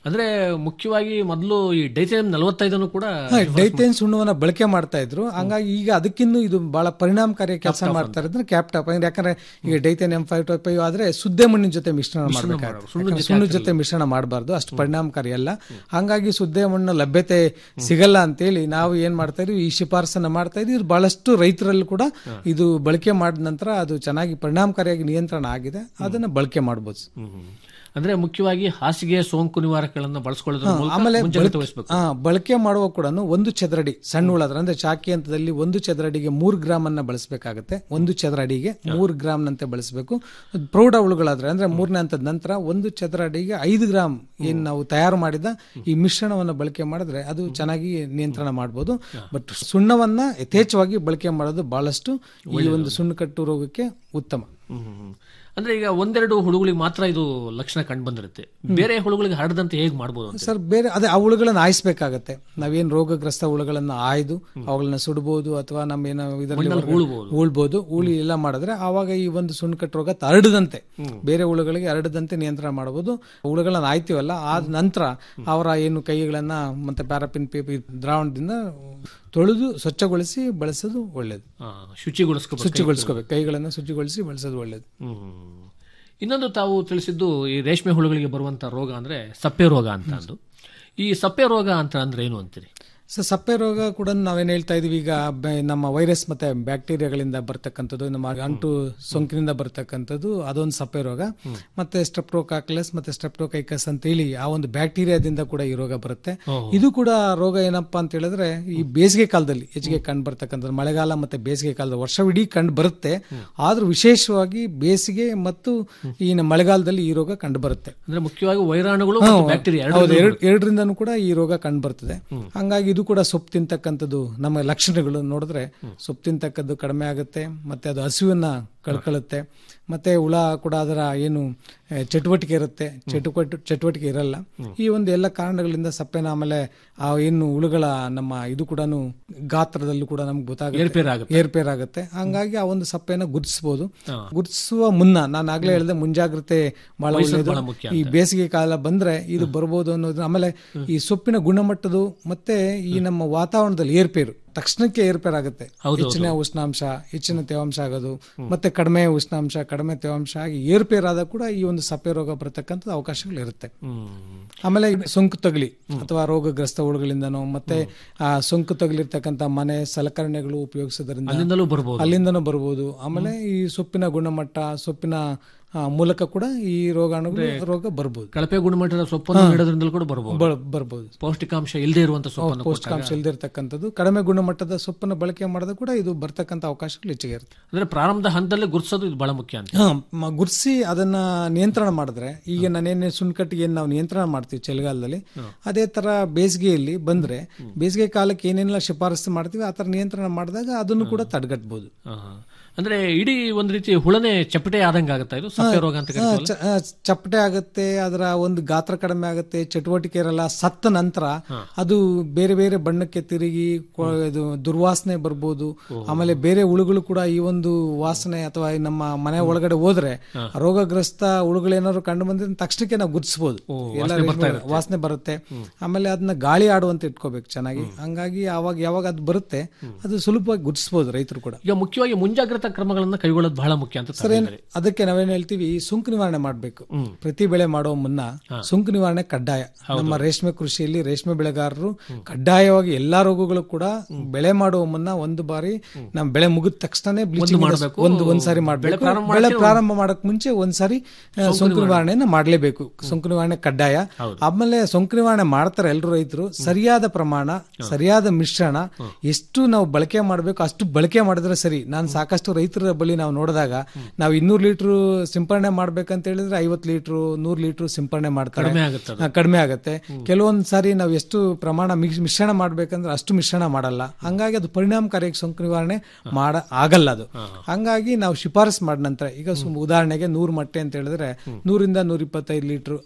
ಅಂದ್ರೆ ಮುಖ್ಯವಾಗಿ ಮೊದಲು ಈ ಡೈಥೇನಿಯಂ ನಲವತ್ತೈದನ್ನು ಕೂಡ ಡೈತೇನ್ ಸುಣ್ಣವನ್ನ ಬಳಕೆ ಮಾಡ್ತಾ ಇದ್ರು ಹಂಗಾಗಿ ಈಗ ಅದಕ್ಕಿನ್ನೂ ಇದು ಬಹಳ ಪರಿಣಾಮಕಾರಿ ಕೆಲಸ ಮಾಡ್ತಾ ಇದ್ರೆ ಕ್ಯಾಪ್ಟಾಪ್ ಯಾಕಂದ್ರೆ ಈಗ Dithane M five two five ಆದ್ರೆ ಸುದ್ದೆ ಮಣ್ಣಿನ ಜೊತೆ ಮಿಶ್ರಣ ಮಾಡಬೇಕಾಗುತ್ತೆ ಸುಣ್ಣದ ಜೊತೆ ಮಿಶ್ರಣ ಮಾಡಬಾರ್ದು ಅಷ್ಟು ಪರಿಣಾಮಕಾರಿ ಅಲ್ಲ ಹಂಗಾಗಿ ಸುದ್ದೆ ಮಣ್ಣು ಲಭ್ಯತೆ ಸಿಗಲ್ಲ ಅಂತೇಳಿ ನಾವು ಏನ್ ಮಾಡ್ತಾ ಇದೀವಿ ಈ ಶಿಫಾರಸನ್ನ ಮಾಡ್ತಾ ಇದೀವಿ ಇದು ಬಹಳಷ್ಟು ರೈತರಲ್ಲಿ ಕೂಡ ಇದು ಬಳಕೆ ಮಾಡಿದ ನಂತರ ಅದು ಚೆನ್ನಾಗಿ ಪರಿಣಾಮಕಾರಿಯಾಗಿ ನಿಯಂತ್ರಣ ಆಗಿದೆ ಅದನ್ನ ಬಳಕೆ ಮಾಡಬಹುದು ಹ್ಮ್, ಹ್ಮ್. ಅಂದ್ರೆ ಮುಖ್ಯವಾಗಿ ಹಾಸಿಗೆ ಸೋಂಕು ನಿವಾರಕಗಳನ್ನ ಬಳಸ್ಕೊಳ್ಳೋದ್ರ ಮೂಲಕ ಆಮೇಲೆ ಮುಂಜಾಗ್ರತೆ ವಹಿಸಬೇಕು ಆ, ಬಳಕೆ ಮಾಡುವ ಕೂಡ ಒಂದು ಚದರಡಿ ಸಣ್ಣ ಉಳದ್ರ ಅಂದ್ರೆ ಚಾಕಿ ಹಂತದಲ್ಲಿ ಒಂದು ಚದರಡಿಗೆ ಮೂರು ಗ್ರಾಮ್ ಅನ್ನ ಬಳಸಬೇಕಾಗುತ್ತೆ ಒಂದು ಚದರ ಅಡಿಗೆ ಮೂರು ಗ್ರಾಮ್ ನಂತೆ ಬಳಸಬೇಕು ಪ್ರೌಢ ಹುಳುಗಳಾದ್ರೆ ಅಂದ್ರೆ ಮೂರನೇ ಹಂತದ ನಂತರ ಒಂದು ಚದರ ಅಡಿಗೆ ಐದು ಗ್ರಾಮ್ ಏನ್ ನಾವು ತಯಾರು ಮಾಡಿದ ಈ ಮಿಶ್ರಣವನ್ನು ಬಳಕೆ ಮಾಡಿದ್ರೆ ಅದು ಚೆನ್ನಾಗಿ ನಿಯಂತ್ರಣ ಮಾಡಬಹುದು ಬಟ್ ಸುಣ್ಣವನ್ನ ಯಥೇಚ್ಛವಾಗಿ ಬಳಕೆ ಮಾಡೋದು ಬಹಳಷ್ಟು ಈ ಒಂದು ಸುಣ್ಣಕಟ್ಟು ರೋಗಕ್ಕೆ ಉತ್ತಮ ಹ್ಮ್, ಹ್ಮ್, ಹ್ಮ್. ಅಂದ್ರೆ ಈಗ ಒಂದೆರಡು ಹುಳುಗಳಿಗೆ ಮಾತ್ರ ಇದು ಲಕ್ಷಣ ಕಂಡು ಬಂದಿರುತ್ತೆ ಬೇರೆ ಹುಳುಗಳಿಗೆ ಹರಡದಂತೆ ಹೇಗೆ ಮಾಡ್ಬೋದು ಅಂತ ಸರ್ ಬೇರೆ ಅದೇ ಆ ಹುಳುಗಳನ್ನ ಆಯಿಸ್ಬೇಕಾಗತ್ತೆ ನಾವೇನ್ ರೋಗಗ್ರಸ್ತ ಹುಳುಗಳನ್ನ ಆಯ್ದು ಅವುಗಳನ್ನ ಸುಡಬಹುದು ಅಥವಾ ನಮ್ಮ ಏನೋ ಇದರಲ್ಲಿ ಉಳ್ಬೋದು. ಉಳ್ಬೋದು ಉಳಿ ಎಲ್ಲ ಮಾಡಿದ್ರೆ ಆವಾಗ ಈ ಒಂದು ಸುಣ್ಕಟ್ಟು ರೋಗ ಹರಡದಂತೆ ಬೇರೆ ಹುಳುಗಳಿಗೆ ಹರಡದಂತೆ ನಿಯಂತ್ರಣ ಮಾಡಬಹುದು ಹುಳುಗಳನ್ನ ಆಯ್ತೀವಲ್ಲ ಆದ ನಂತರ ಅವರ ಏನು ಕೈಗಳನ್ನ ಮತ್ತೆ ಪ್ಯಾರಾಪಿನ್ ಪೇಪಿ ದ್ರಾವಣದಿಂದ ತೊಳೆದು ಸ್ವಚ್ಛಗೊಳಿಸಿ ಬಳಸೋದು ಒಳ್ಳೇದು ಆ, ಶುಚಿಗೊಳಿಸ್ಕೋಬೇಕು ಶುಚಿಗೊಳಿಸ್ಕೋಬೇಕು ಕೈಗಳನ್ನ ಶುಚಿಗೊಳಿಸಿ ಬಳಸೋದು ಒಳ್ಳೇದು ಹ್ಮ್. ಇನ್ನೊಂದು ತಾವು ತಿಳಿಸಿದ್ದು ಈ ರೇಷ್ಮೆ ಹುಳುಗಳಿಗೆ ಬರುವಂತ ರೋಗ ಅಂದ್ರೆ ಸಪ್ಪೆ ರೋಗ ಅಂತ ಅಂದು ಈ ಸಪ್ಪೆ ರೋಗ ಅಂತ ಅಂದ್ರೆ ಏನು ಅಂತೀರಿ ಸೊ ಸಪ್ಪೆ ರೋಗ ಕೂಡ ನಾವೇನ್ ಹೇಳ್ತಾ ಇದೀವಿ ಈಗ ಬೆ- ನಮ್ಮ ವೈರಸ್ ಮತ್ತೆ ಬ್ಯಾಕ್ಟೀರಿಯಾಗಳಿಂದ ಬರ್ತಕ್ಕಂಥದ್ದು ನಮ್ಮ ಅಂಟು ಸೋಂಕಿನಿಂದ ಬರ್ತಕ್ಕಂಥದ್ದು ಅದೊಂದು ಸಪ್ಪೆ ರೋಗ ಮತ್ತೆ ಸ್ಟ್ರೆಪ್ಟೋಕಾಕ್ಲೆಸ್ ಮತ್ತೆ ಸ್ಟ್ರೆಪ್ಟೋಕೈಕಸ್ ಅಂತ ಹೇಳಿ ಆ ಒಂದು ಬ್ಯಾಕ್ಟೀರಿಯಾದಿಂದ ಕೂಡ ಈ ರೋಗ ಬರುತ್ತೆ ಇದು ಕೂಡ ರೋಗ ಏನಪ್ಪಾ ಅಂತ ಹೇಳಿದ್ರೆ ಈ ಬೇಸಿಗೆ ಕಾಲದಲ್ಲಿ ಹೆಚ್ಚಿಗೆ ಕಂಡು ಬರ್ತಕ್ಕಂಥದ್ದು ಮಳೆಗಾಲ ಮತ್ತೆ ಬೇಸಿಗೆ ಕಾಲದ ವರ್ಷವಿಡೀ ಕಂಡು ಬರುತ್ತೆ ಆದ್ರೂ ವಿಶೇಷವಾಗಿ ಬೇಸಿಗೆ ಮತ್ತು ಈ ನಮ್ಮ ಮಳೆಗಾಲದಲ್ಲಿ ಈ ರೋಗ ಕಂಡು ಬರುತ್ತೆ ಅಂದ್ರೆ ಮುಖ್ಯವಾಗಿ ವೈರಾಣುಗಳು ಮತ್ತು ಬ್ಯಾಕ್ಟೀರಿಯಾ ಎರಡು ಹೌದು ಎರಡು ಎರಡರಿಂದನೂ ಕೂಡ ಈ ರೋಗ ಕಂಡು ಬರ್ತದೆ ಹಂಗಾಗಿ ಇದು ಕೂಡ ಸೊಪ್ಪು ತಿಂತಕ್ಕಂಥದ್ದು ನಮ್ಮ ಲಕ್ಷಣಗಳು ನೋಡಿದ್ರೆ ಸೊಪ್ಪು ತಿಂತಕ್ಕದ್ದು ಕಡಿಮೆ ಆಗುತ್ತೆ ಮತ್ತೆ ಅದು ಹಸಿವನ್ನ ಕಳ್ಕೊಳ್ಳುತ್ತೆ ಮತ್ತೆ ಹುಳ ಕೂಡ ಅದರ ಏನು ಆ, ಚಟುವಟಿಕೆ ಇರುತ್ತೆ ಚಟುವಟಿಕೆ ಚಟುವಟಿಕೆ ಇರಲ್ಲ ಈ ಒಂದು ಎಲ್ಲ ಕಾರಣಗಳಿಂದ ಸಪ್ಪೆನ ಆಮೇಲೆ ಆ ಏನು ಹುಳುಗಳ ನಮ್ಮ ಇದು ಕೂಡ ಗಾತ್ರದಲ್ಲೂ ಕೂಡ ನಮ್ಗೆ ಗೊತ್ತಾಗುತ್ತೆ ಏರ್ಪೇರ್ ಆಗುತ್ತೆ ಏರ್ಪೇರ್ ಆಗುತ್ತೆ ಹಂಗಾಗಿ ಆ ಒಂದು ಸಪ್ಪೆನ ಗುರುತಿಸಬಹುದು ಗುರುತಿಸುವ ಮುನ್ನ ನಾನು ಆಗ್ಲೇ ಹೇಳಿದೆ ಮುಂಜಾಗ್ರತೆ ಬಹಳ ಒಳ್ಳೆಯದು ಬಹಳ ಮುಖ್ಯ ಈ ಬೇಸಿಗೆ ಕಾಲ ಬಂದ್ರೆ ಇದು ಬರ್ಬೋದು ಅನ್ನೋದು ಆಮೇಲೆ ಈ ಸೊಪ್ಪಿನ ಗುಣಮಟ್ಟದು ಮತ್ತೆ ಈ ನಮ್ಮ ವಾತಾವರಣದಲ್ಲಿ ಏರ್ಪೇರು ತಕ್ಷಣಕ್ಕೆ ಏರ್ಪೇರ್ ಆಗುತ್ತೆ ಹೆಚ್ಚಿನ ಉಷ್ಣಾಂಶ ಹೆಚ್ಚಿನ ತೇವಾಂಶ ಆಗೋದು ಮತ್ತೆ ಕಡಿಮೆ ಉಷ್ಣಾಂಶ ಕಡಿಮೆ ತೇವಾಂಶ ಆಗಿ ಏರ್ಪೇರ್ ಆದಾಗ ಕೂಡ ಈ ಒಂದು ಸಪ್ಪೆ ರೋಗ ಬರತಕ್ಕಂಥ ಅವಕಾಶಗಳು ಇರುತ್ತೆ ಹ್ಮ್ ಆಮೇಲೆ ಈ ಸೋಂಕು ತಗಲಿ ಅಥವಾ ರೋಗಗ್ರಸ್ತ ಹುಳುಗಳಿಂದನೋ ಮತ್ತೆ ಆ ಸೋಂಕು ತಗಲಿರ್ತಕ್ಕಂಥ ಮನೆ ಸಲಕರಣೆಗಳು ಉಪಯೋಗಿಸೋದ್ರಿಂದ ಅಲ್ಲಿಂದಲೂ ಬರ್ಬೋದು ಅಲ್ಲಿಂದನೂ ಬರ್ಬೋದು ಆಮೇಲೆ ಈ ಸೊಪ್ಪಿನ ಗುಣಮಟ್ಟ ಸೊಪ್ಪಿನ ಆ, ಮೂಲಕ ಕೂಡ ಈ ರೋಗಾಣುಗಳು ರೋಗ ಬರ್ಬೋದು ಕಳಪೆ ಗುಣಮಟ್ಟದ ಸೊಪ್ಪನ್ನು ನೀಡೋದ್ರಿಂದಲೂ ಕೂಡ ಬರ್ಬೋದು ಬ- ಬರ್ಬೋದು ಪೌಷ್ಟಿಕಾಂಶ ಇಲ್ಲದೆ ಇರುವಂತ ಸೊಪ್ಪನ್ನು ಪೌಷ್ಟಿಕಾಂಶ ಇಲ್ದಿರ್ತಕ್ಕಂಥದ್ದು ಕಡಿಮೆ ಗುಣಮಟ್ಟದ ಸೊಪ್ಪನ್ನು ಬಳಕೆ ಮಾಡಿದ ಕೂಡ ಇದು ಬರ್ತಕ್ಕಂಥ ಅವಕಾಶಗಳು ಹೆಚ್ಚಿಗೆ ಇರುತ್ತೆ ಅಂದ್ರೆ ಪ್ರಾರಂಭದ ಹಂತದಲ್ಲಿ ಗುರುತಿಸೋದು ಇದು ಬಹಳ ಮುಖ್ಯ ಅಂತ ಹಾ, ಮ- ಗುರ್ಸಿ ಅದನ್ನ ನಿಯಂತ್ರಣ ಮಾಡಿದ್ರೆ ಈಗ ನಾನೇನು ಸುಣ್ಕಟ್ಟಿಗೆ ಏನ್ ನಾವು ನಿಯಂತ್ರಣ ಮಾಡ್ತೀವಿ ಚಳಿಗಾಲದಲ್ಲಿ ಅದೇ ತರ ಬೇಸಿಗೆಯಲ್ಲಿ ಬಂದ್ರೆ ಬೇಸಿಗೆ ಕಾಲಕ್ಕೆ ಏನೇನೆಲ್ಲ ಶಿಫಾರಸು ಮಾಡ್ತೀವಿ ಆ ತರ ನಿಯಂತ್ರಣ ಮಾಡಿದಾಗ ಅದನ್ನು ಕೂಡ ತಡೆಗಟ್ಟಬಹುದು ಆಹಾ. ಅಂದ್ರೆ ಇಡೀ ಒಂದ್ ರೀತಿ ಹುಳನೆ ಚಪಟೆ ಆದಂಗ ಆಗುತ್ತಾ ಇದು ಸಪ್ಪೆ ರೋಗ ಅಂತ ಕರಿತೀವಲ್ಲ? ಚ- ಆ, ಚಪ್ಪಟೆ ಆಗುತ್ತೆ ಅದರ ಒಂದು ಗಾತ್ರ ಕಡಿಮೆ ಆಗುತ್ತೆ ಚಟುವಟಿಕೆ ಇರಲ್ಲ ಸತ್ತ ನಂತರ ಅದು ಬೇರೆ ಬೇರೆ ಬಣ್ಣಕ್ಕೆ ತಿರುಗಿ ಕೊ- ಇದು ದುರ್ವಾಸನೆ ಬರ್ಬೋದು ಆಮೇಲೆ ಬೇರೆ ಹುಳುಗಳು ಕೂಡ ಈ ಒಂದು ವಾಸನೆ ಅಥವಾ ಈ ನಮ್ಮ ಮನೆ ಒಳಗಡೆ ಹೋದ್ರೆ ರೋಗಗ್ರಸ್ತ ಹುಳುಗಳೇನಾದ್ರು ಕಂಡು ಬಂದ್ರೆ ತಕ್ಷಣಕ್ಕೆ ನಾವು ಗುರ್ತಿಸಬಹುದು ಎಲ್ಲ ರೇಷ್ಮೆ ವಾಸನೆ ಬರುತ್ತೆ ಆಮೇಲೆ ಅದನ್ನ ಗಾಳಿ ಆಡುವಂತ ಇಟ್ಕೋಬೇಕು ಚೆನ್ನಾಗಿ ಹಂಗಾಗಿ ಯಾವಾಗ ಯಾವಾಗ ಅದು ಬರುತ್ತೆ ಅದು ಸುಲಭವಾಗಿ ಗುರ್ತಿಸಬಹುದು ರೈತರು ಕೂಡ ಈಗ ಮುಖ್ಯವಾಗಿ ಮುಂಜಾಗ್ರತಾ ಕ್ರಮಗಳನ್ನ ಕೈಗೊಳ್ಳೋದು ಬಹಳ ಮುಖ್ಯ ಅಂತ ತಾವು ಹೇಳಿದ್ರಿ. ಅದಕ್ಕೆ ನಾವೇನ್ ಹೇಳ್ತೀವಿ ಸುಂಕು ನಿವಾರಣೆ ಮಾಡಬೇಕು ಪ್ರತಿ ಬೆಳೆ ಮಾಡೋ ಮುನ್ನ ಸುಂಕು ನಿವಾರಣೆ ಕಡ್ಡಾಯ ನಮ್ಮ ರೇಷ್ಮೆ ಕೃಷಿಯಲ್ಲಿ ರೇಷ್ಮೆ ಬೆಳೆಗಾರರು ಕಡ್ಡಾಯವಾಗಿ ಎಲ್ಲಾ ರೋಗಗಳು ಕೂಡ ಬೆಳೆ ಮಾಡುವ ಮುನ್ನ ಒಂದು ಬಾರಿ ನಮ್ಮ ಬೆಳೆ ಮುಗಿದ ತಕ್ಷಣ ಬ್ಲೀಚಿಂಗ್ ಮಾಡ್ಬೇಕು. ಒಂದು ಒಂದ್ಸಾರಿ ಮಾಡ್ಬೇಕು ಬೆಳೆ ಪ್ರಾರಂಭ ಮಾಡಕ್ ಮುಂಚೆ ಒಂದ್ಸಾರಿ ಆ, ಸೋಂಕು ನಿವಾರಣೆಯನ್ನ ಮಾಡ್ಲೇಬೇಕು ಸೋಂಕು ನಿವಾರಣೆ ಕಡ್ಡಾಯ ಆಮೇಲೆ ಸೋಂಕು ನಿವಾರಣೆ ಮಾಡ್ತಾರೆ ಎಲ್ಲರೂ ರೈತರು ಸರಿಯಾದ ಪ್ರಮಾಣ ಸರಿಯಾದ ಮಿಶ್ರಣ ಎಷ್ಟು ನಾವು ಬಳಕೆ ಮಾಡಬೇಕು ಅಷ್ಟು ಬಳಕೆ ಮಾಡಿದ್ರೆ ಸರಿ ನಾನು ಸಾಕಷ್ಟು ರೈತರ ಬಳಿ ನಾವು ನೋಡಿದಾಗ ನಾವು ಇನ್ನೂರು ಲೀಟರ್ ಸಿಂಪರಣೆ ಮಾಡ್ಬೇಕಂತ ಹೇಳಿದ್ರೆ ಐವತ್ತು ಲೀಟರ್ ನೂರು ಲೀಟರ್ ಸಿಂಪರಣೆ ಮಾಡ್ತಾರೆ ಕಡಿಮೆ ಆಗುತ್ತೆ ಅದು. ಹಾ, ಕಡಿಮೆ ಆಗುತ್ತೆ ಕೆಲವೊಂದ್ ಸಾರಿ ನಾವು ಎಷ್ಟು ಪ್ರಮಾಣ ಮಿಕ್ಸ್- ಮಿಶ್ರಣ ಮಾಡ್ಬೇಕಂದ್ರೆ ಅಷ್ಟು ಮಿಶ್ರಣ ಮಾಡಲ್ಲ ಹಂಗಾಗಿ ಅದು ಪರಿಣಾಮಕಾರಿಯಾಗಿ ಸೋಂಕು ನಿವಾರಣೆ ಮಾಡ ಆಗಲ್ಲ ಅದು ಹಂಗಾಗಿ ನಾವು ಶಿಫಾರಸ್ ಮಾಡಿದ ನಂತರ ಈಗ ಸುಮ್ ಉದಾಹರಣೆಗೆ ನೂರು ಮೊಟ್ಟೆ ಅಂತ ಹೇಳಿದ್ರೆ ನೂರಿಂದ ನೂರ ಇಪ್ಪತ್ತೈದು ಲೀಟರ್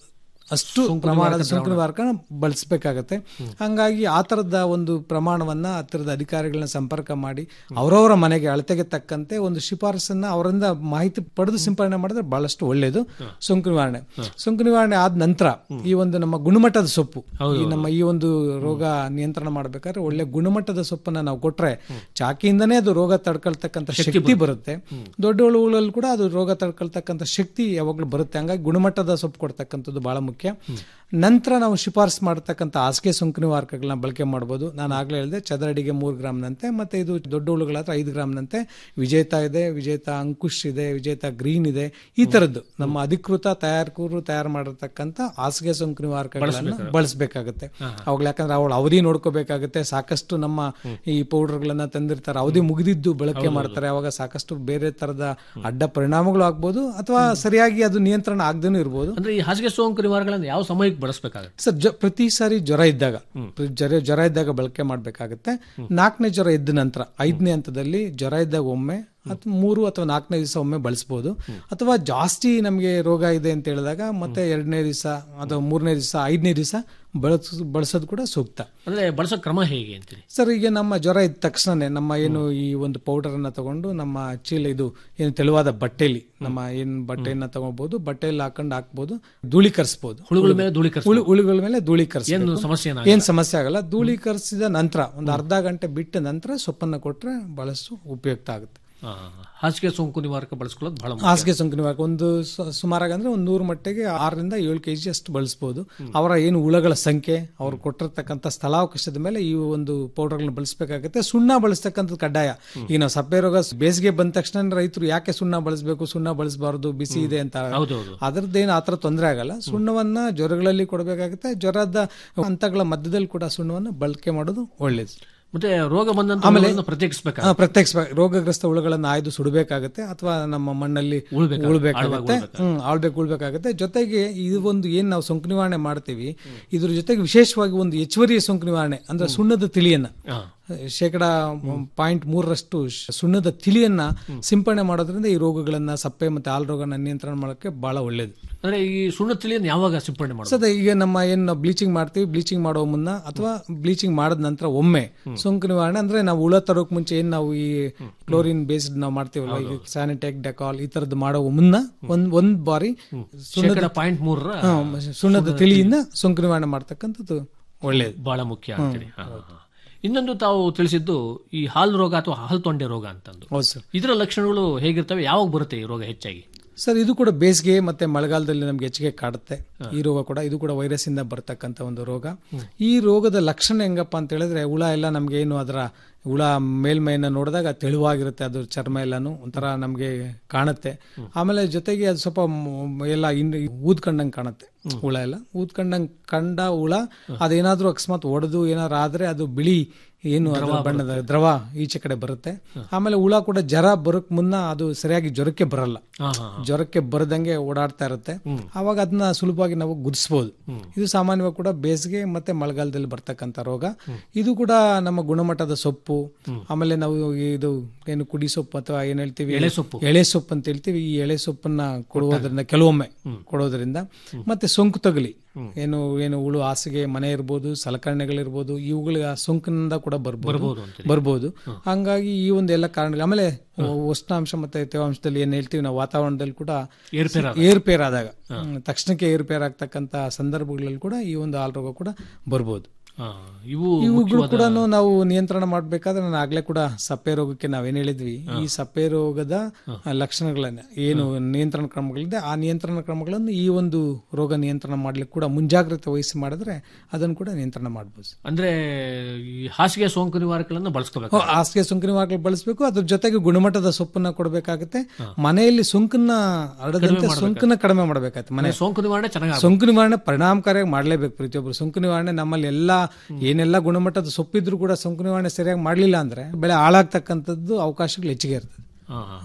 ಅಷ್ಟು ಪ್ರಮಾಣದ ಸೋಂಕು ನಿವಾರಕ ಬಳಸಬೇಕಾಗತ್ತೆ ಹಂಗಾಗಿ ಆ ತರದ ಒಂದು ಪ್ರಮಾಣವನ್ನ ಹತ್ತಿರದ ಅಧಿಕಾರಿಗಳನ್ನ ಸಂಪರ್ಕ ಮಾಡಿ ಅವರವರ ಮನೆಗೆ ಅಳತೆಗೆ ತಕ್ಕಂತೆ ಒಂದು ಶಿಫಾರಸನ್ನ ಅವರಿಂದ ಮಾಹಿತಿ ಪಡೆದು ಸಿಂಪಡಣೆ ಮಾಡಿದ್ರೆ ಬಹಳಷ್ಟು ಒಳ್ಳೆಯದು ಸೋಂಕು ನಿವಾರಣೆ ಸೋಂಕು ನಿವಾರಣೆ ಆದ ನಂತರ ಈ ಒಂದು ನಮ್ಮ ಗುಣಮಟ್ಟದ ಸೊಪ್ಪು ಈ ನಮ್ಮ ಈ ಒಂದು ರೋಗ ನಿಯಂತ್ರಣ ಮಾಡ್ಬೇಕಾದ್ರೆ ಒಳ್ಳೆ ಗುಣಮಟ್ಟದ ಸೊಪ್ಪನ್ನ ನಾವು ಕೊಟ್ರೆ ಚಾಕಿಯಿಂದನೇ ಅದು ರೋಗ ತಡ್ಕೊಳ್ತಕ್ಕಂಥ ಶಕ್ತಿ ಬರುತ್ತೆ ದೊಡ್ಡ ಹುಳುಗಳಲ್ಲಿ ಕೂಡ ಅದು ರೋಗ ತಡ್ಕೊಳ್ತಕ್ಕಂಥ ಶಕ್ತಿ ಯಾವಾಗಲೂ ಬರುತ್ತೆ ಹಂಗಾಗಿ ಗುಣಮಟ್ಟದ ಸೊಪ್ಪು ಕೊಡ್ತಕ್ಕಂಥದ್ದು ಬಹಳ ಮುಖ್ಯ ನಂತರ ನಾವು ಶಿಫಾರಸು ಮಾಡತಕ್ಕಂಥ ಹಾಸಿಗೆ ಸೋಂಕು ನಿವಾರಕಗಳನ್ನ ಬಳಕೆ ಮಾಡ್ಬೋದು ನಾನು ಆಗ್ಲೇ ಹೇಳಿದೆ ಚದರಡಿಗೆ ಮೂರು ಗ್ರಾಮ್ನಂತೆ ಮತ್ತೆ ಇದು ದೊಡ್ಡ ಹುಳುಗಳ ಹತ್ರ ಐದು ಗ್ರಾಮ್ನಂತೆ ವಿಜೇತ ಇದೆ ವಿಜೇತ ಅಂಕುಶ್ ಇದೆ ವಿಜೇತ ಗ್ರೀನ್ ಇದೆ ಈ ತರದ್ದು ನಮ್ಮ ಅಧಿಕೃತ ತಯಾರಕರು ತಯಾರು ಮಾಡಿರ್ತಕ್ಕಂಥ ಹಾಸಿಗೆ ಸೋಂಕು ನಿವಾರಕಗಳನ್ನು ಬಳಸಬೇಕಾಗುತ್ತೆ ಅವಾಗಲೇ ಯಾಕಂದ್ರೆ ಅವಳು ಅವಧಿ ನೋಡ್ಕೋಬೇಕಾಗುತ್ತೆ ಸಾಕಷ್ಟು ನಮ್ಮ ಈ ಪೌಡರ್ಗಳನ್ನ ತಂದಿರ್ತಾರೆ ಅವಧಿ ಮುಗಿದಿದ್ದು ಬಳಕೆ ಮಾಡ್ತಾರೆ ಅವಾಗ ಸಾಕಷ್ಟು ಬೇರೆ ತರದ ಅಡ್ಡ ಪರಿಣಾಮಗಳು ಆಗ್ಬೋದು ಅಥವಾ ಸರಿಯಾಗಿ ಅದು ನಿಯಂತ್ರಣ ಆಗದೇನೂ ಇರ್ಬೋದು ಅಂದ್ರೆ ಈ ಹಾಸಿಗೆ ಸೋಂಕು ನಿವಾರಗಳನ್ನು ಯಾವ ಸಮಯಕ್ಕೆ ಬಳಸಬೇಕಾಗುತ್ತೆ ಸರ್ ಜ- ಪ್ರತಿ ಸಾರಿ ಜ್ವರ ಇದ್ದಾಗ ಜ್ವರ ಜ್ವರ ಇದ್ದಾಗ ಬಳಕೆ ಮಾಡಬೇಕಾಗುತ್ತೆ ನಾಲ್ಕನೇ ಜ್ವರ ಇದ್ದ ನಂತರ ಐದನೇ ಹಂತದಲ್ಲಿ ಜ್ವರ ಇದ್ದಾಗ ಒಮ್ಮೆ ಅಥವಾ ಮೂರು ಅಥವಾ ನಾಲ್ಕನೇ ದಿವಸ ಒಮ್ಮೆ ಬಳಸ್ಬೋದು ಅಥವಾ ಜಾಸ್ತಿ ನಮಗೆ ರೋಗ ಇದೆ ಅಂತ ಹೇಳಿದಾಗ ಮತ್ತೆ ಎರಡನೇ ದಿವಸ ಅಥವಾ ಮೂರನೇ ದಿವಸ ಐದನೇ ದಿವಸ ಬಳಸ್ ಬಳಸೋದು ಕೂಡ ಸೂಕ್ತ ಅಂದ್ರೆ ಬಳಸೋ ಕ್ರಮ ಹೇಗೆ ಅಂತೀರಿ ಸರ್ ಈಗ ನಮ್ಮ ಜ್ವರ ಇದ್ದ ತಕ್ಷಣನೇ ನಮ್ಮ ಏನು ಈ ಒಂದು ಪೌಡರ್ ಅನ್ನ ತಗೊಂಡು ನಮ್ಮ ಚೀಲ ಇದು ಏನು ತೆಳುವಾದ ಬಟ್ಟೆಲಿ ನಮ್ಮ ಏನ್ ಬಟ್ಟೆಯನ್ನ ತಗೋಬಹುದು ಬಟ್ಟೆಯಲ್ಲಿ ಹಾಕೊಂಡು ಹಾಕ್ಬೋದು ಧೂಳೀಕರಿಸಬಹುದು ಹುಳುಗಳ ಮೇಲೆ ಧೂಳಿ ಕರ್ಸ ಹುಳು ಹುಳುಗಳ ಮೇಲೆ ಧೂಳೀಕರಿಸ ಏನು ಸಮಸ್ಯೆ ಏನಾಗ ಏನ್ ಸಮಸ್ಯೆ ಆಗಲ್ಲ ಧೂಳೀಕರಿಸಿದ ನಂತರ ಒಂದು ಅರ್ಧ ಗಂಟೆ ಬಿಟ್ಟ ನಂತರ ಸೊಪ್ಪನ್ನ ಕೊಟ್ರೆ ಬಹಳಷ್ಟು ಉಪಯುಕ್ತ ಆಗುತ್ತೆ ಹಾಸಿಗೆ ಸೋಂಕು ನಿವಾರಕ ಬಳಸ್ಕೊಳ್ಳೋದು ಬಹಳ ಮುಖ್ಯ. ಹಾಸಿಗೆ ಸೋಂಕು ನಿವಾರಕ ಒಂದು ಸ- ಸುಮಾರಾಗಿ ಅಂದ್ರೆ ಒಂದು ನೂರು ಮಟ್ಟಿಗೆ ಆರರಿಂದ ಏಳು ಕೆಜಿ ಅಷ್ಟು ಬಳಸಬಹುದು ಅವರ ಏನು ಹುಳಗಳ ಸಂಖ್ಯೆ ಅವ್ರು ಕೊಟ್ಟಿರ್ತಕ್ಕಂಥ ಸ್ಥಳಾವಕಾಶದ ಮೇಲೆ ಈ ಒಂದು ಪೌಡರ್ಗಳನ್ನ ಬಳಸಬೇಕಾಗುತ್ತೆ ಸುಣ್ಣ ಬಳಸ್ತಕ್ಕಂಥದ್ದು ಕಡ್ಡಾಯ ಈಗ ನಾವು ಸಪ್ಪೆ ರೋಗ ಬೇಸಿಗೆ ಬಂದ ತಕ್ಷಣ ರೈತರು ಯಾಕೆ ಸುಣ್ಣ ಬಳಸಬೇಕು ಸುಣ್ಣ ಬಳಸಬಾರದು ಬಿಸಿ ಇದೆ ಅಂತ ಹೌದೌದು ಅದರದ್ದೇನು ಆತರ ತೊಂದರೆ ಆಗಲ್ಲ ಸುಣ್ಣವನ್ನ ಜ್ವರಗಳಲ್ಲಿ ಕೊಡಬೇಕಾಗುತ್ತೆ ಜ್ವರದ ಹಂತಗಳ ಮಧ್ಯದಲ್ಲಿ ಕೂಡ ಸುಣ್ಣವನ್ನ ಬಳಕೆ ಮಾಡೋದು ಒಳ್ಳೇದು ಮತ್ತೆ ರೋಗ ಬಂದಂತ ಹುಳುಗಳನ್ನ ಪ್ರತ್ಯೇಕಿಸಬೇಕಾ ಆ, ಪ್ರತ್ಯೇಕ ರೋಗಗ್ರಸ್ತ ಹುಳುಗಳನ್ನ ಆಯ್ದು ಸುಡಬೇಕಾಗುತ್ತೆ ಅಥವಾ ನಮ್ಮ ಮಣ್ಣಲ್ಲಿ ಉಳ್ಬೇಕಾಗುತ್ತೆ, ಉಳ್ಬೇಕಾಗುತ್ತೆ ಹ್ಮ್ ಆಳ್ಬೇಕು ಉಳ್ಬೇಕಾಗುತ್ತೆ ಜೊತೆಗೆ ಇದು ಒಂದು ಏನ್ ನಾವು ಸೋಂಕು ನಿವಾರಣೆ ಮಾಡ್ತೀವಿ ಇದ್ರ ಜೊತೆಗೆ ವಿಶೇಷವಾಗಿ ಒಂದು ಹೆಚ್ಚುವರಿ ಸೋಂಕು ನಿವಾರಣೆ ಅಂದ್ರೆ ಸುಣ್ಣದ ತಿಳಿಯನ್ನ ಹಾ. ಶೇಕಡ ಪಾಯಿಂಟ್ ಮೂರರಷ್ಟು ಶ್- ಸುಣ್ಣದ ತಿಳಿಯನ್ನ ಸಿಂಪಡಣೆ ಮಾಡೋದ್ರಿಂದ ಈ ರೋಗಗಳನ್ನ ಸಪ್ಪೆ ಮತ್ತೆ ಹಾಲ್ ರೋಗನ ನಿಯಂತ್ರಣ ಮಾಡೋಕೆ ಬಹಳ ಒಳ್ಳೇದು ಅಂದ್ರೆ ಈ ಸುಣ್ಣ ತಿಳಿಯನ್ನು ಯಾವಾಗ ಸಿಂಪಡಣೆ ಮಾಡೋದು ಸದ ಈಗ ನಮ್ಮ ಏನ್ ನಾವು ಬ್ಲೀಚಿಂಗ್ ಮಾಡ್ತೀವಿ ಬ್ಲೀಚಿಂಗ್ ಮಾಡೋ ಮುನ್ನ ಅಥವಾ ಬ್ಲೀಚಿಂಗ್ ಮಾಡಿದ ನಂತರ ಒಮ್ಮೆ ಸೋಂಕು ನಿವಾರಣೆ ಅಂದ್ರೆ ನಾವು ಹುಳ ತರೋಕ್ ಮುಂಚೆ ಏನ್ ನಾವು ಈ ಕ್ಲೋರಿನ್ ಬೇಸ್ಡ್ ನಾವು ಮಾಡ್ತೀವಲ್ಲ ಈಗ ಸ್ಯಾನಿಟೆಕ್ ಡೆಕಾಲ್ ಈ ತರದ್ದು ಮಾಡೋ ಮುನ್ನ ಒಂದ್ ಒಂದ್ ಬಾರಿ ಶೇಕಡ ಪಾಯಿಂಟ್ ಮೂರರ ಆ, ಸುಣ್ಣದ ತಿಳಿಯಿಂದ ಸೋಂಕು ನಿವಾರಣೆ ಮಾಡ್ತಕ್ಕಂಥದ್ದು ಒಳ್ಳೇದು ಬಹಳ ಮುಖ್ಯ ಅಂತೇಳಿ ಹಾ, ಹಾ, ಹಾ. ಇನ್ನೊಂದು ತಾವು ತಿಳಿಸಿದ್ದು ಈ ಹಾಲು ರೋಗ ಅಥವಾ ಹಾಲು ತೊಂಡೆ ರೋಗ ಅಂತಂದು ಹೌದು ಸರ್ ಇದರ ಲಕ್ಷಣಗಳು ಹೇಗಿರ್ತವೆ ಯಾವಾಗ ಬರುತ್ತೆ ಈ ರೋಗ ಹೆಚ್ಚಾಗಿ ಸರ್ ಇದು ಕೂಡ ಬೇಸಿಗೆ ಮತ್ತೆ ಮಳೆಗಾಲದಲ್ಲಿ ನಮ್ಗೆ ಹೆಚ್ಚಿಗೆ ಕಾಡುತ್ತೆ ಈ ರೋಗ ಕೂಡ ಇದು ಕೂಡ ವೈರಸ್ ಇಂದ ಬರ್ತಕ್ಕಂಥ ಒಂದು ರೋಗ ಈ ರೋಗದ ಲಕ್ಷಣ ಹೆಂಗಪ್ಪ ಅಂತ ಹೇಳಿದ್ರೆ ಹುಳ ಎಲ್ಲ ನಮ್ಗೆ ಏನು ಅದರ ಹುಳ ಮೇಲ್ಮೈನ ನೋಡಿದಾಗ ತೆಳುವಾಗಿರುತ್ತೆ ಅದು ಚರ್ಮ ಎಲ್ಲಾನು ಒಂಥರ ನಮ್ಗೆ ಕಾಣುತ್ತೆ ಆಮೇಲೆ ಜೊತೆಗೆ ಅದು ಸ್ವಲ್ಪ ಮ್- ಎಲ್ಲ ಇನ್ ಊದ್ಕೊಂಡಂಗೆ ಕಾಣುತ್ತೆ ಹುಳ ಎಲ್ಲ ಊದ್ಕೊಂಡಂಗೆ ಕಂಡ ಹುಳ ಅದೇನಾದ್ರೂ ಅಕಸ್ಮಾತ್ ಒಡೆದು ಏನಾದ್ರು ಆದ್ರೆ ಅದು ಬಿಳಿ ಏನು ಅದರ ಬಣ್ಣದ ದ್ರವ ಈಚೆ ಕಡೆ ಬರುತ್ತೆ ಆಮೇಲೆ ಹುಳ ಕೂಡ ಜರ ಬರೋಕ್ ಮುನ್ನ ಅದು ಸರಿಯಾಗಿ ಜ್ವರಕ್ಕೆ ಬರಲ್ಲ ಹಾ, ಹಾ, ಜ್ವರಕ್ಕೆ ಬರದಂಗೆ ಓಡಾಡ್ತಾ ಇರುತ್ತೆ ಅವಾಗ ಅದನ್ನ ಸುಲಭವಾಗಿ ನಾವು ಗುರ್ಸ್ಬೋದು ಇದು ಸಾಮಾನ್ಯವಾಗಿ ಕೂಡ ಬೇಸಿಗೆ ಮತ್ತೆ ಮಳೆಗಾಲದಲ್ಲಿ ಬರ್ತಕ್ಕಂಥ ರೋಗ ಇದು ಕೂಡ ನಮ್ಮ ಗುಣಮಟ್ಟದ ಸೊಪ್ಪು ಆಮೇಲೆ ನಾವು ಇದು ಏನು ಕುಡಿ ಸೊಪ್ಪು ಅಥವಾ ಏನ್ ಹೇಳ್ತೀವಿ ಎಳೆ ಸೊಪ್ಪು. ಎಳೆ ಸೊಪ್ಪು ಅಂತ ಹೇಳ್ತೀವಿ ಈ ಎಳೆ ಸೊಪ್ಪನ್ನ ಕೊಡುವುದರಿಂದ ಕೆಲವೊಮ್ಮೆ ಕೊಡೋದ್ರಿಂದ ಮತ್ತೆ ಸೋಂಕು ತಗಲಿ ಏನು ಏನು ಹುಳು ಹಾಸಿಗೆ ಮನೆ ಇರ್ಬೋದು ಸಲಕರಣೆಗಳಿರ್ಬೋದು ಇವುಗಳ ಸೋಂಕಿನಿಂದ ಕೂಡ ಬರ್ಬೋದು ಬರ್ಬೋದು ಅಂತೀರಿ. ಬರ್ಬೋದು ಹಂಗಾಗಿ ಈ ಒಂದು ಎಲ್ಲ ಕಾರಣಗಳು ಆಮೇಲೆ ಉಷ್ಣಾಂಶ ಮತ್ತೆ ತೇವಾಂಶದಲ್ಲಿ ಏನ್ ಹೇಳ್ತೀವಿ ನಾವು ವಾತಾವರಣದಲ್ಲಿ ಕೂಡ ಏರ್ಪೇರ್ ಏರ್ಪೇರ್ ಆದಾಗ ಹ್ಮ್, ತಕ್ಷಣಕ್ಕೆ ಏರ್ಪೇರ್ ಆಗ್ತಕ್ಕಂತ ಸಂದರ್ಭಗಳಲ್ಲಿ ಕೂಡ ಈ ಒಂದು ಹಾಲ್ ರೋಗ ಕೂಡ ಬರ್ಬೋದು ಹಾ, ಇವು ಇವುಗಳು ಕೂಡ ನಾವು ನಿಯಂತ್ರಣ ಮಾಡ್ಬೇಕಾದ್ರೆ ನಾನು ಆಗ್ಲೇ ಕೂಡ ಸಪ್ಪೆ ರೋಗಕ್ಕೆ ನಾವೇನ್ ಹೇಳಿದ್ವಿ ಈ ಸಪ್ಪೆ ರೋಗದ ಲಕ್ಷಣಗಳನ್ನ ಏನು ನಿಯಂತ್ರಣ ಕ್ರಮಗಳಿದೆ ಆ ನಿಯಂತ್ರಣ ಕ್ರಮಗಳನ್ನು ಈ ಒಂದು ರೋಗ ನಿಯಂತ್ರಣ ಮಾಡ್ಲಿಕ್ಕೆ ಕೂಡ ಮುಂಜಾಗ್ರತೆ ವಹಿಸಿ ಮಾಡಿದ್ರೆ ಅದನ್ನು ಕೂಡ ನಿಯಂತ್ರಣ ಮಾಡಬಹುದು ಅಂದ್ರೆ ಈ ಹಾಸಿಗೆ ಸೋಂಕು ನಿವಾರಕಗಳನ್ನು ಬಳಸ್ಕೋಬೇಕು ಹಾಸಿಗೆ ಸೋಂಕಿನ ವಾರಗಳು ಬಳಸಬೇಕು ಅದ್ರ ಜೊತೆಗೆ ಗುಣಮಟ್ಟದ ಸೊಪ್ಪನ್ನ ಕೊಡಬೇಕಾಗುತ್ತೆ ಮನೆಯಲ್ಲಿ ಸೋಂಕನ್ನ ಹರಡದಂತೆ ಸೋಂಕನ್ನ ಕಡಿಮೆ ಮಾಡಬೇಕಾಗುತ್ತೆ ಮನೆ ಸೋಂಕು ನಿವಾರಣೆ ಚೆನ್ನಾಗಿ ಸೋಂಕು ನಿವಾರಣೆ ಪರಿಣಾಮಕಾರಿಯಾಗಿ ಮಾಡಲೇಬೇಕು ಪ್ರತಿಯೊಬ್ಬರು ಸೋಂಕು ನಿವಾರಣೆ ನಮ್ಮಲ್ಲಿ ಎಲ್ಲ ಏನೆಲ್ಲ ಗುಣಮಟ್ಟದ ಸೊಪ್ಪಿದ್ರು ಕೂಡ ಸೋಂಕು ನಿವಾರಣೆ ಸರಿಯಾಗಿ ಮಾಡಲಿಲ್ಲ ಅಂದ್ರೆ ಬೆಳೆ ಹಾಳಾಗ್ತಕ್ಕಂಥದ್ದು ಅವಕಾಶಗಳು ಹೆಚ್ಚಿಗೆ ಇರ್ತದೆ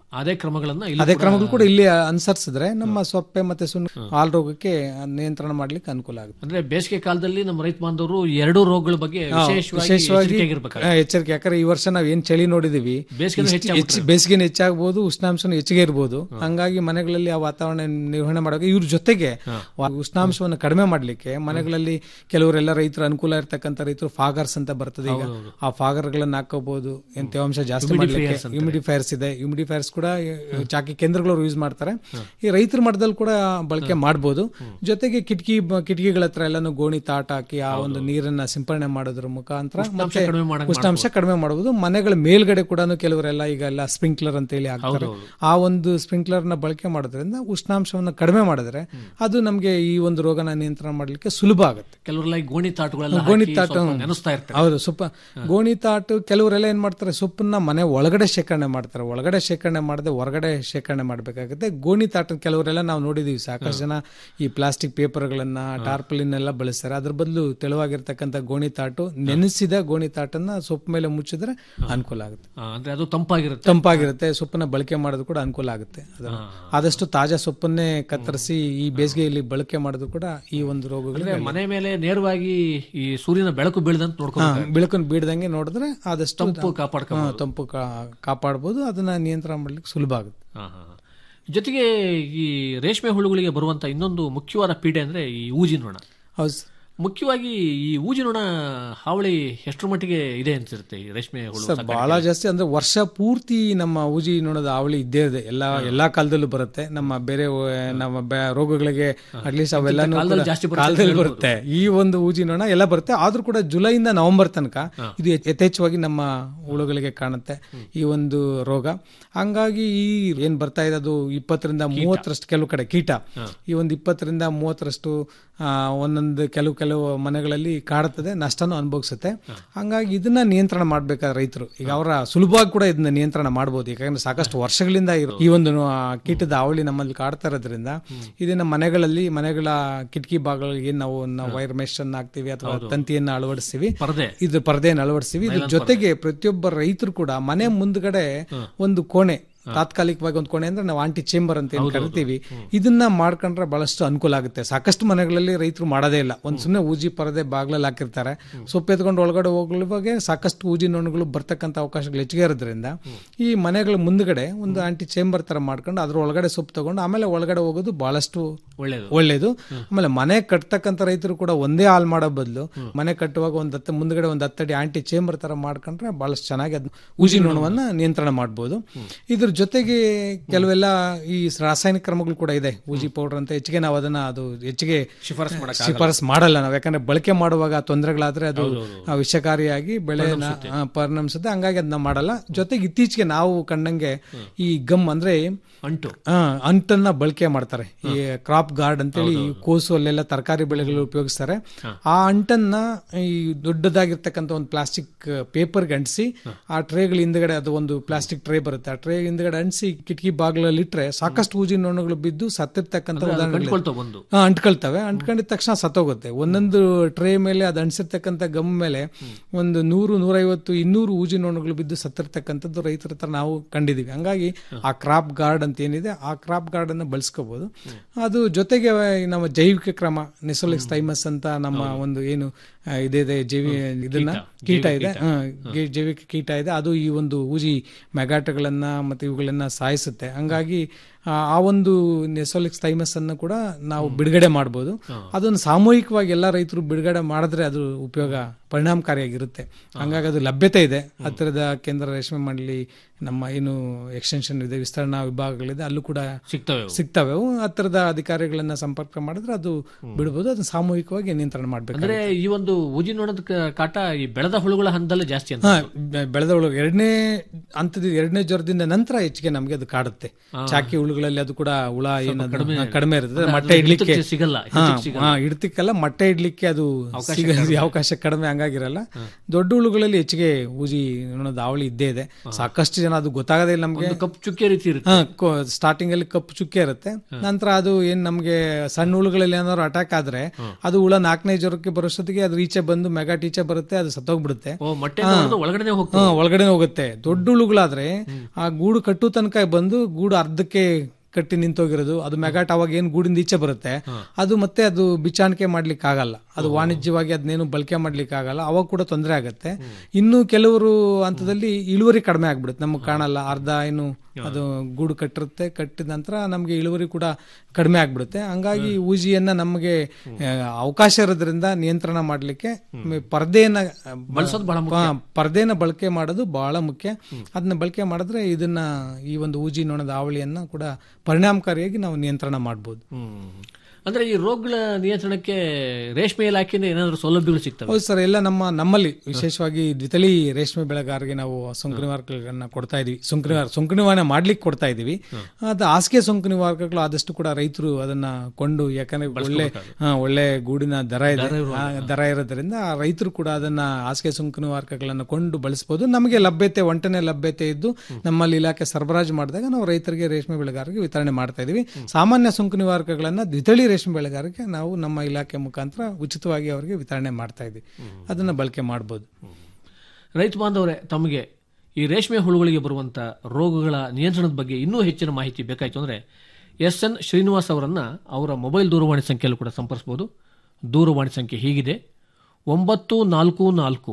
ಅದೇ ಕ್ರಮಗಳನ್ನ ಇಲ್ಲಿ ಅದೇ ಕ್ರಮಗಳು ಕೂಡ ಇಲ್ಲಿ ಅನುಸರಿಸಿದ್ರೆ ನಮ್ಮ ಸೊಪ್ಪೆ ಮತ್ತೆ ಸುಣ್ಣ ಹಾಲ್ ರೋಗಕ್ಕೆ ನಿಯಂತ್ರಣ ಮಾಡ್ಲಿಕ್ಕೆ ಅನುಕೂಲ ಆಗುತ್ತೆ ಅಂದ್ರೆ ಬೇಸಿಗೆ ಕಾಲದಲ್ಲಿ ನಮ್ಮ ರೈತ ಬಾಂಧವರು ಎರಡೂ ರೋಗಗಳ ಬಗ್ಗೆ ವಿಶೇಷವಾಗಿ ವಿಶೇಷವಾಗಿ ಎಚ್ಚರಿಕೆಯಾಗಿರ್ಬೇಕು. ಆ, ಎಚ್ಚರಿಕೆ ಯಾಕಂದ್ರೆ ಈ ವರ್ಷ ನಾವ್ ಏನ್ ಚಳಿ ನೋಡಿದೀವಿ ಬೇಸಿಗೆನೂ ಇಷ್ಟ್- ಹೆಚ್ಚಾಗ್ಬಿಟ್ರೆ. ಹೆಚ್ಚು- ಬೇಸಿಗೆನೂ ಹೆಚ್ಚಾಗಬಹುದು ಉಷ್ಣಾಂಶನೂ ಹೆಚ್ಚಿಗೆ ಇರಬಹುದು ಹಂಗಾಗಿ ಮನೆಗಳಲ್ಲಿ ಆ ವಾತಾವರಣ ನಿರ್ವಹಣೆ ಮಾಡುವಾಗ ಇವ್ರ ಜೊತೆಗೆ ವಾ- ಉಷ್ಣಾಂಶವನ್ನು ಕಡಿಮೆ ಮಾಡ್ಲಿಕ್ಕೆ ಮನೆಗಳಲ್ಲಿ ಕೆಲವರೆಲ್ಲ ರೈತರು ಅನುಕೂಲ ಇರ್ತಕ್ಕಂಥ ರೈತರು ಫಾಗರ್ಸ್ ಅಂತ ಬರ್ತದೆ ಈಗ ಆ ಫಾಗರ್ ಗಳನ್ನ ಹಾಕೋಬಹುದು ಏನ್ ತೇವಾಂಶ ಜಾಸ್ತಿ ಮಾಡ್ಲಿಕ್ಕೆ ಹ್ಯೂಮಿಡಿಫೈರ್ಸ್ ಇದೆ ಹ್ಯೂಮಿಡಿಫೈರ್ಸ್ ಕೂಡ ಈ ಚಾಕಿ ಕೇಂದ್ರಗಳು ಯೂಸ್ ಮಾಡ್ತಾರೆ ಈ ರೈತರ ಮಟ್ಟದಲ್ಲಿ ಕೂಡ ಬಳಕೆ ಮಾಡಬಹುದು ಜೊತೆಗೆ ಕಿಟಕಿ ಬ- ಕಿಟಕಿಗಳ ಹತ್ರ ಎಲ್ಲಾನು ಗೋಣಿ ತಾಟ ಹಾಕಿ ಆ ಒಂದು ನೀರನ್ನ ಸಿಂಪರಣೆ ಮಾಡೋದ್ರ ಮುಖಾಂತರ ಮತ್ತೆ ಕಡಿಮೆ ಮಾಡಂಗ್ ಉಷ್ಣಾಂಶ ಕಡಿಮೆ ಮಾಡಬಹುದು ಮನೆಗಳ ಮೇಲ್ಗಡೆ ಕೂಡ ಕೆಲವರೆಲ್ಲ ಈಗ ಎಲ್ಲ ಸ್ಪ್ರಿಂಕ್ಲರ್ ಅಂತ ಹೇಳಿ ಹಾಕ್ತಾರೆ ಆ ಒಂದು ಸ್ಪ್ರಿಂಕ್ಲರ್ ನ ಬಳಕೆ ಮಾಡೋದ್ರಿಂದ ಉಷ್ಣಾಂಶವನ್ನು ಕಡಿಮೆ ಮಾಡಿದ್ರೆ ಅದು ನಮಗೆ ಈ ಒಂದು ರೋಗನ ನಿಯಂತ್ರಣ ಮಾಡ್ಲಿಕ್ಕೆ ಸುಲಭ ಆಗುತ್ತೆ ಕೆಲವರೆಲ್ಲ ಈ ಗೋಣಿ ತಾಟುಗಳೆಲ್ಲ ಗೋಣಿ ಹಾಕಿ ತಾಟು ಸ್ವಲ್ಪ ನೆನೆಸ್ತಾ ಇರ್ತಾರೆ ಹೌದು ಸೊಪ್ಪ ಗೋಣಿ ತಾಟು ಕೆಲವರೆಲ್ಲ ಏನ್ ಮಾಡ್ತಾರೆ ಸೊಪ್ಪನ್ನ ಮನೆ ಒಳಗಡೆ ಶೇಖರಣೆ ಮಾಡ್ತಾರೆ ಒಳಗಡೆ ಶೇಖರಣೆ ಮಾಡದೆ ಹೊರಗಡೆ ಶೇಖರಣೆ ಮಾಡ್ಬೇಕಾಗುತ್ತೆ ಗೋಣಿ ತಾಟ ಕೆಲವರೆಲ್ಲ ನಾವು ನೋಡಿದೀವಿ ಸಾಕಷ್ಟು ಜನ ಈ ಪ್ಲಾಸ್ಟಿಕ್ ಪೇಪರ್ಗಳನ್ನ ಟಾರ್ಪಲಿನ್ ಎಲ್ಲ ಬಳಸ್ತಾರೆ ಅದ್ರ ಬದಲು ತೆಳುವಾಗಿರ್ತಕ್ಕಂಥ ಗೋಣಿ ತಾಟು ನೆನೆಸಿದ ಗೋಣಿ ತಾಟನ್ನ ಸೊಪ್ಪು ಮೇಲೆ ಮುಚ್ಚಿದ್ರೆ ಅನುಕೂಲ ಆಗುತ್ತೆ ಆ, ಅಂದ್ರೆ ಅದು ತಂಪಾಗಿರುತ್ತೆ ತಂಪಾಗಿರುತ್ತೆ ಸೊಪ್ಪನ್ನ ಬಳಕೆ ಮಾಡೋದು ಕೂಡ ಅನುಕೂಲ ಆಗುತ್ತೆ ಅದನ್ನ. ಆದಷ್ಟು ತಾಜಾ ಸೊಪ್ಪನ್ನೇ ಕತ್ತರಿಸಿ ಈ ಬೇಸಿಗೆಯಲ್ಲಿ ಬಳಕೆ ಮಾಡೋದು ಕೂಡ ಈ ಒಂದು ರೋಗಗಳಿಗೆ ಅಂದ್ರೆ ಮನೆ ಮೇಲೆ ನೇರವಾಗಿ ಈ ಸೂರ್ಯನ ಬೆಳಕು ಬೀಳದಂತ ನೋಡ್ಕೊ ಬೆಳಕನ್ನು ಬೀಳ್ದಂಗೆ ನೋಡಿದ್ರೆ ಆದಷ್ಟು ತಂಪು ಕಾಪಾಡ್ಕೊ ಹಾ, ತಂಪು ಕಾ- ಕಾಪಾಡ್ಬೋದು ಅದನ್ನ ನಿಯಂತ್ರಣ ಮಾಡ್ಲಿಕ್ಕೆ ಸುಲಭ ಆಗುತ್ತೆ ಹಾ, ಹಾ, ಹಾ. ಜೊತೆಗೆ ಈ ರೇಷ್ಮೆ ಹುಳುಗಳಿಗೆ ಬರುವಂತ ಇನ್ನೊಂದು ಮುಖ್ಯವಾದ ಪೀಡೆ ಅಂದ್ರೆ ಈ ಊಜಿ ನೊಣ ಹೌದು ಸರ್. ಮುಖ್ಯವಾಗಿ ಈ ಊಜಿ ನೊಣ ಹಾವಳಿ ಎಷ್ಟರ ಮಟ್ಟಿಗೆ ಇದೆ ಅನ್ಸಿರುತ್ತೆ ಈ ರೇಷ್ಮೆ ಹುಳು ಸರ್ ಬಹಳ ಜಾಸ್ತಿ ಅಂದ್ರೆ ವರ್ಷ ಪೂರ್ತಿ ನಮ್ಮ ಊಜಿ ನೋಡೋದ ಅವಳಿ ಇದ್ದೇ ಇದೆ ಎಲ್ಲಾ ಎಲ್ಲಾ ಕಾಲದಲ್ಲೂ ಬರುತ್ತೆ ನಮ್ಮ ಬೇರೆ ವ- ನಮ್ಮ ಬೆ- ರೋಗಗಳಿಗೆ ಅಟ್ಲೀಸ್ಟ್ ಅವೆಲ್ಲಾನು ಕಾಲದಲ್ಲಿ ಕೂಡ ಜಾಸ್ತಿ ಬರುತ್ತೆ ಕಾಲದಲ್ಲಿ ಬರುತ್ತೆ ಈ ಒಂದು ಊಜಿ ನೊಣ ಎಲ್ಲ ಬರುತ್ತೆ ಆದ್ರೂ ಕೂಡ ಜುಲೈಯಿಂದ ನವೆಂಬರ್ ತನಕ ಇದು ಯಥೇ- ಯಥೇಚ್ಛವಾಗಿ ನಮ್ಮ ಹುಳುಗಳಿಗೆ ಕಾಣುತ್ತೆ ಈ ಒಂದು ರೋಗ ಹಂಗಾಗಿ ಈ ಏನ್ ಬರ್ತಾ ಇದೆ ಅದು ಇಪ್ಪತ್ತರಿಂದ ಮೂವತ್ತರಷ್ಟು ಕೆಲವು ಕಡೆ ಕೀಟ ಈ ಒಂದು ಇಪ್ಪತ್ತರಿಂದ ಮೂವತ್ತರಷ್ಟು ಆ, ಒಂದೊಂದು ಕೆಲವು ಕೆಲವು ಮನೆಗಳಲ್ಲಿ ಕಾಡುತ್ತದೆ ನಷ್ಟನೂ ಅನುಭವಿಸುತ್ತೆ ಹಂಗಾಗಿ ಇದನ್ನ ನಿಯಂತ್ರಣ ಮಾಡ್ಬೇಕಾದ್ರೆ ರೈತರು ಈಗ ಅವರ ಸುಲಭವಾಗಿ ಕೂಡ ಇದನ್ನ ನಿಯಂತ್ರಣ ಮಾಡ್ಬೋದು ಯಾಕಂದ್ರೆ ಸಾಕಷ್ಟು ವರ್ಷಗಳಿಂದ ಇರೋ ಈ ಒಂದು ಆ, ಕೀಟದ ಅವಳಿ ನಮ್ಮಲ್ಲಿ ಕಾಡ್ತಾ ಇರೋದ್ರಿಂದ ಇದನ್ನ ಮನೆಗಳಲ್ಲಿ ಮನೆಗಳ ಕಿಟಕಿ ಭಾಗಗಳಿಗೆ ನಾವು ನಾವು ವೈರ್ ಮೆಶ್ ಅನ್ನ ಹಾಕ್ತಿವಿ ಅಥವಾ ತಂತಿಯನ್ನ ಅಳವಡಿಸ್ತೀವಿ ಪರದೆ ಇದು ಪರದೆಯನ್ನು ಅಳವಡಿಸ್ತೀವಿ ಇದ್ರ ಜೊತೆಗೆ ಪ್ರತಿಯೊಬ್ಬ ರೈತರು ಕೂಡ ಮನೆ ಮುಂದ್ಗಡೆ ಒಂದು ಕೋಣೆ ತಾತ್ಕಾಲಿಕವಾಗಿ ಒಂದು ಕೋಣೆ ಅಂದ್ರೆ ನಾವು ಆಂಟಿ ಚೇಂಬರ್ ಅಂತ ಏನ್ ಕರಿತೀವಿ ಇದನ್ನ ಮಾಡ್ಕೊಂಡ್ರೆ ಬಹಳಷ್ಟು ಅನುಕೂಲ ಆಗುತ್ತೆ ಸಾಕಷ್ಟು ಮನೆಗಳಲ್ಲಿ ರೈತರು ಮಾಡೋದೇ ಇಲ್ಲ ಒಂದ್ ಸುಮ್ಮನೆ ಊಜಿ ಪರದೆ ಬಾಗ್ಲಲ್ಲಿ ಹಾಕಿರ್ತಾರೆ ಸೊಪ್ಪು ಎತ್ಕೊಂಡು ಒಳಗಡೆ ಹೋಗುವಾಗ ಸಾಕಷ್ಟು ಊಜಿ ನೊಣಗಳು ಬರ್ತಕ್ಕಂಥ ಅವಕಾಶಗಳು ಹೆಚ್ಚಿಗೆ ಇರೋದ್ರಿಂದ ಈ ಮನೆಗಳ ಮುಂದ್ಗಡೆ ಒಂದು ಆಂಟಿ ಚೇಂಬರ್ ತರ ಮಾಡ್ಕೊಂಡು ಅದ್ರ ಒಳಗಡೆ ಸೊಪ್ಪು ತಗೊಂಡು ಆಮೇಲೆ ಒಳಗಡೆ ಹೋಗೋದು ಬಹಳಷ್ಟು ಒಳ್ಳೇದು ಒಳ್ಳೇದು ಆಮೇಲೆ ಮನೆ ಕಟ್ತಕ್ಕಂಥ ರೈತರು ಕೂಡ ಒಂದೇ ಹಾಲ್ ಮಾಡೋ ಬದಲು ಮನೆ ಕಟ್ಟುವಾಗ ಒಂದ್ ಹತ್ತು ಮುಂದ್ಗಡೆ ಒಂದ್ ಹತ್ತಡಿ ಆಂಟಿ ಚೇಂಬರ್ ತರ ಮಾಡ್ಕೊಂಡ್ರೆ ಬಹಳಷ್ಟು ಚೆನ್ನಾಗಿ ಅದ್ ಊಜಿ ನೊಣವನ್ನ ನಿಯಂತ್ರಣ ಮಾಡ್ಬೋದು ಇದ್ರ ಜೊತೆಗೆ ಕೆಲವೆಲ್ಲ ಈ ರಾಸಾಯನಿಕ ಕ್ರಮಗಳು ಕೂಡ ಇದೆ ಊಜಿ ಪೌಡರ್ ಅಂತ ಹೆಚ್ಚಿಗೆ ನಾವು ಅದನ್ನ ಅದು ಹೆಚ್ಚಿಗೆ ಶಿಫಾರಸ್ ಮಾಡಕ್ ಶಿಫಾರಸ್ ಮಾಡಲ್ಲ ನಾವು ಯಾಕಂದ್ರೆ ಬಳಕೆ ಮಾಡುವಾಗ ತೊಂದರೆಗಳಾದ್ರೆ ಅದು ಆ, ವಿಷಕಾರಿಯಾಗಿ ಬೆಳೆನ ಆ, ಪರಿಣಮಿಸುತ್ತೆ ಹಂಗಾಗಿ ಅದನ್ನ ಮಾಡಲ್ಲ ಜೊತೆಗೆ ಇತ್ತೀಚೆಗೆ ನಾವು ಕಂಡಂಗೆ ಈ ಗಮ್ ಅಂದ್ರೆ ಅಂಟು ಆ, ಅಂಟನ್ನ ಬಳಕೆ ಮಾಡ್ತಾರೆ ಈ ಕ್ರಾಪ್ ಗಾರ್ಡ್ ಅಂತೇಳಿ ಈ ಕೋಸು ಅಲ್ಲೆಲ್ಲ ತರಕಾರಿ ಬೆಳೆಗಳು ಉಪಯೋಗಿಸ್ತಾರೆ ಆ ಅಂಟನ್ನ ಈ ದೊಡ್ಡದಾಗಿರ್ತಕ್ಕಂಥ ಒಂದು ಪ್ಲಾಸ್ಟಿಕ್ ಪೇಪರ್ಗೆ ಅಂಟಿಸಿ ಆ ಟ್ರೇಗಳ ಹಿಂದ್ಗಡೆ ಅದು ಒಂದು ಪ್ಲಾಸ್ಟಿಕ್ ಟ್ರೇ ಬರುತ್ತೆ ಆ ಟ್ರೇ ಹಿಂದ್ಗಡೆ ಅಂಟಿಸಿ ಕಿಟಕಿ ಬಾಗಿಲಲ್ಲಿ ಇಟ್ರೆ ಸಾಕಷ್ಟು ಊಜಿ ನೊಣಗಳು ಬಿದ್ದು ಸತ್ತಿರ್ತಕ್ಕಂಥ ಉದಾಹರಣೆಗಳು ಅಂಟ್ಕೊಳ್ತಾ ಬಂದು ಹಾ, ಅಂಟ್ಕೊಳ್ತವೆ ಅಂಟ್ಕೊಂಡಿದ ತಕ್ಷಣ ಸತ್ತೋಗುತ್ತೆ ಒಂದೊಂದು ಟ್ರೇ ಮೇಲೆ ಅದು ಅಂಟಿಸಿರ್ತಕ್ಕಂಥ ಗಮ್ ಮೇಲೆ ಒಂದು ನೂರು ನೂರೈವತ್ತು ಇನ್ನೂರು ಊಜಿ ನೊಣಗಳು ಬಿದ್ದು ಸತ್ತಿರ್ತಕ್ಕಂಥದ್ದು ರೈತರ ಹತ್ರ ನಾವು ಕಂಡಿದೀವಿ ಹಂಗಾಗಿ ಆ ಕ್ರಾಪ್ ಗಾರ್ಡ್ ಅಂತ ಏನಿದೆ ಆ ಕ್ರಾಪ್ ಗಾರ್ಡ್ ಅನ್ನ ಬಳಸ್ಕೋಬಹುದು ಅದು ಜೊತೆಗೆ ನಮ್ಮ ಜೈವಿಕ ಕ್ರಮ ನೆಸೋಲಿಕ್ಸ್ ಥೈಮಸ್ ಅಂತ ನಮ್ಮ ಒಂದು ಏನು ಆ, ಇದಿದೆ ಜೈವಿ ಇದನ್ನ ಕೀಟ ಇದೆ ಹಾ, ಗಿ- ಜೈವಿಕ ಕೀಟ ಇದೆ ಅದು ಈ ಒಂದು ಊಜಿ ಮೆಗಾಟಗಳನ್ನ ಮತ್ತೆ ಇವುಗಳನ್ನ ಸಾಯಿಸುತ್ತೆ ಹಂಗಾಗಿ ಆ ಆ ಒಂದು ನೆಸೋಲಿಕ್ಸ್ ಥೈಮಸ್ ಅನ್ನು ಕೂಡ ನಾವು ಬಿಡುಗಡೆ ಮಾಡಬಹುದು ಅದನ್ನು ಸಾಮೂಹಿಕವಾಗಿ ಎಲ್ಲ ರೈತರು ಬಿಡುಗಡೆ ಮಾಡಿದ್ರೆ ಅದು ಉಪಯೋಗ ಪರಿಣಾಮಕಾರಿಯಾಗಿರುತ್ತೆ ಹಂಗಾಗಿ ಅದು ಲಭ್ಯತೆ ಇದೆ ಹತ್ತಿರದ ಕೇಂದ್ರ ರೇಷ್ಮೆ ಮಂಡಳಿ ನಮ್ಮ ಏನು ಎಕ್ಸ್ಟೆನ್ಷನ್ ಇದೆ ವಿಸ್ತರಣಾ ವಿಭಾಗಗಳಿದೆ ಅಲ್ಲೂ ಕೂಡ ಸಿಗ್ತವೆ ಅವು. ಸಿಗ್ತವೆ ಅವು ಹತ್ತಿರದ ಅಧಿಕಾರಿಗಳನ್ನ ಸಂಪರ್ಕ ಮಾಡಿದ್ರೆ ಅದು ಬಿಡಬಹುದು ಅದನ್ನ ಸಾಮೂಹಿಕವಾಗಿ ನಿಯಂತ್ರಣ ಮಾಡ್ಬೇಕು ಅಂದ್ರೆ ಈ ಒಂದು ಊಜಿ ನೋಡೋದ ಕಾಟ ಈ ಬೆಳೆದ ಹುಳುಗಳ ಹಂತದಲ್ಲೇ ಜಾಸ್ತಿ ಅಂತ ಹಾ ಬೆ- ಬೆಳೆದ ಹುಳು ಎರಡನೇ ಹಂತದ ಎರಡನೇ ಜ್ವರದಿಂದ ನಂತರ ಹೆಚ್ಚಿಗೆ ನಮಗೆ ಅದು ಕಾಡುತ್ತೆ ಚಾಕಿ ಹುಳು ಹುಳುಗಳಲ್ಲಿ ಅದು ಕೂಡ ಹುಳ ಏನದು ಕಡಿಮೆ ಹಾ, ಕಡಿಮೆ ಇರ್ತದೆ ಅಂದ್ರೆ ಮೊಟ್ಟೆ ಅದು ಇಡ್ಲಿಕ್ಕೆ ಹಿಡಿತಕ್ಕೆ ಸಿಗಲ್ಲ, ಹಾ, ಹಿಡಿತಕ್ಕೆ ಸಿಗಲ್ಲ. ಹಾ, ಹಿಡಿತಕ್ಕೆಲ್ಲ ಮೊಟ್ಟೆ ಇಡ್ಲಿಕ್ಕೆ ಅದು ಸಿಗ- ಅವಕಾಶ ಕಡಿಮೆ ಹಂಗಾಗಿರಲ್ಲ ದೊಡ್ಡ ಹುಳುಗಳಲ್ಲಿ ಹೆಚ್ಚಿಗೆ ಊಜಿ ನೊಣದ ಹಾವಳಿ ಇದ್ದೇ ಇದೆ ಸಾಕಷ್ಟು ಜನ ಅದು ಗೊತ್ತಾಗದೇ ಇಲ್ಲ ನಮ್ಗೆ ಕಪ್ಪು ಚುಕ್ಕೆ ರೀತಿ ಇರುತ್ತೆ ಸ್ಟಾರ್ಟಿಂಗ್ ಅಲ್ಲಿ ಕಪ್ಪು ಚುಕ್ಕೆ ಇರುತ್ತೆ ನಂತರ ಅದು ಏನ್ ನಮ್ಗೆ ಸಣ್ಣ ಹುಳುಗಳಲ್ಲಿ ಏನಾದ್ರು ಅಟ್ಯಾಕ್ ಆದ್ರೆ ಅದು ಹುಳ ನಾಲ್ಕನೇ ಜ್ವರಕ್ಕೆ ಬರೋಷ್ಟೊತ್ತಿಗೆ ಅದು ಈಚೆ ಬಂದು ಮೆಗಾಟ್ ಈಚೆ ಬರುತ್ತೆ ಅದು ಸತ್ತೋಗ್ಬಿಡುತ್ತೆ ಓ ಮೊಟ್ಟೆ ಒಳಗಡೆ ಹೋಗ್ತದೆ ಹಾ ಒಳಗಡೆ ಹೋಗುತ್ತೆ ದೊಡ್ಡ ಹುಳುಗಳಾದ್ರೆ ಆ ಗೂಡು ಕಟ್ಟು ತನಕ ಬಂದು ಗೂಡು ಅರ್ಧಕ್ಕೆ ಕಟ್ಟಿ ನಿಂತೋಗಿರೋದು ಅದು ಮೆಗಾಟ್ ಅವಾಗ ಏನ್ ಗೂಡಿಂದ ಈಚೆ ಬರುತ್ತೆ ಅದು ಮತ್ತೆ ಅದು ಬಿಚ್ಚಾಣಿಕೆ ಮಾಡ್ಲಿಕ್ಕೆ ಆಗಲ್ಲ ಅದು ವಾಣಿಜ್ಯವಾಗಿ ಅದನ್ನೇನು ಬಳಕೆ ಮಾಡ್ಲಿಕ್ಕೆ ಆಗಲ್ಲ ಅವಾಗ ಕೂಡ ತೊಂದರೆ ಆಗುತ್ತೆ ಇನ್ನು ಕೆಲವರು ಹಂತದಲ್ಲಿ ಇಳುವರಿ ಕಡಿಮೆ ಆಗ್ಬಿಡುತ್ತೆ ನಮಗೆ ಕಾಣಲ್ಲ ಅರ್ಧ ಏನು ಅದು ಗೂಡು ಕಟ್ಟಿರುತ್ತೆ ಕಟ್ಟಿದ ನಂತರ ನಮಗೆ ಇಳುವರಿ ಕೂಡ ಕಡಿಮೆ ಆಗ್ಬಿಡುತ್ತೆ ಹಂಗಾಗಿ ಊಜಿಯನ್ನ ನಮಗೆ ಆ, ಅವಕಾಶ ಇರೋದ್ರಿಂದ ನಿಯಂತ್ರಣ ಮಾಡ್ಲಿಕ್ಕೆ ಪರ್ದೆಯನ್ನ ಬಳಸೋದು ಬಹಳ ಮುಖ್ಯ. ಹಾ, ಪರ್ದೆನ ಬಳಕೆ ಮಾಡೋದು ಬಹಳ ಮುಖ್ಯ ಅದನ್ನ ಬಳಕೆ ಮಾಡಿದ್ರೆ ಇದನ್ನ ಈ ಒಂದು ಊಜಿ ನೊಣದ ಹಾವಳಿಯನ್ನ ಕೂಡ ಪರಿಣಾಮಕಾರಿಯಾಗಿ ನಾವು ನಿಯಂತ್ರಣ ಮಾಡಬಹುದು ಹ್ಮ್. ಅಂದ್ರೆ ಈ ರೋಗಗಳ ನಿಯಂತ್ರಣಕ್ಕೆ ರೇಷ್ಮೆ ಇಲಾಖೆಯಿಂದ ಏನಾದರೂ ಸೌಲಭ್ಯಗಳು ಸಿಗ್ತವೆ ಹೌದು ಸರ್ ಎಲ್ಲ ನಮ್ಮ ನಮ್ಮಲ್ಲಿ ವಿಶೇಷವಾಗಿ ದ್ವಿತಳಿ ರೇಷ್ಮೆ ಬೆಳೆಗಾರರಿಗೆ ನಾವು ಸೋಂಕು ನಿವಾರಕಗಳನ್ನ ಕೊಡ್ತಾ ಇದೀವಿ ಸೋಂಕು ನಿವಾರ ಸೋಂಕು ನಿವಾರಣೆ ಮಾಡ್ಲಿಕ್ಕೆ ಕೊಡ್ತಾ ಇದೀವಿ ಅದು ಹಾಸಿಗೆ ಸೋಂಕು ನಿವಾರಕಗಳು ಆದಷ್ಟು ಕೂಡ ರೈತರು ಅದನ್ನ ಕೊಂಡು ಯಾಕಂದ್ರೆ ಒಳ್ಳೆ ಹಾ, ಒಳ್ಳೆ ಗೂಡಿನ ದರ ಇದೆ ಆ, ದರ ಇರೋದ್ರಿಂದ ಆ ರೈತರು ಕೂಡ ಅದನ್ನ ಹಾಸಿಗೆ ಸೋಂಕು ನಿವಾರಕಗಳನ್ನ ಕೊಂಡು ಬಳಸಬಹುದು ನಮಗೆ ಲಭ್ಯತೆ ಒಂಟನೆ ಲಭ್ಯತೆ ಇದ್ದು ನಮ್ಮಲ್ಲಿ ಇಲಾಖೆ ಸರಬರಾಜು ಮಾಡಿದಾಗ ನಾವು ರೈತರಿಗೆ ರೇಷ್ಮೆ ಬೆಳೆಗಾರರಿಗೆ ವಿತರಣೆ ಮಾಡ್ತಾ ಇದೀವಿ ಸಾಮಾನ್ಯ ಸೋಂಕು ನಿವಾರಕಗಳನ್ನ ದ್ವಿತಳಿ ರೇಷ್ಮೆ ಬೆಳೆಗಾರರಿಗೆ ನಾವು ನಮ್ಮ ಇಲಾಖೆ ಮುಖಾಂತರ ಉಚಿತವಾಗಿ ಅವರಿಗೆ ವಿತರಣೆ ಮಾಡ್ತಾ ಇದ್ದೀವಿ ಅದನ್ನ ಬಳಕೆ ಮಾಡಬಹುದು ರೈತ ಬಾಂಧವರೇ ತಮಗೆ ಈ ರೇಷ್ಮೆ ಹುಳುಗಳಿಗೆ ಬರುವಂತ ರೋಗಗಳ ನಿಯಂತ್ರಣದ ಬಗ್ಗೆ ಇನ್ನೂ ಹೆಚ್ಚಿನ ಮಾಹಿತಿ ಬೇಕಾಯಿತು ಅಂದ್ರೆ ಎಸ್ ಎನ್ ಶ್ರೀನಿವಾಸ್ ಅವರನ್ನ ಅವರ ಮೊಬೈಲ್ ದೂರವಾಣಿ ಸಂಖ್ಯೆಯಲ್ಲೂ ಕೂಡ ಸಂಪರ್ಸಬಹುದು ದೂರವಾಣಿ ಸಂಖ್ಯೆ ಹೀಗಿದೆ ಒಂಬತ್ತು ನಾಲ್ಕು ನಾಲ್ಕು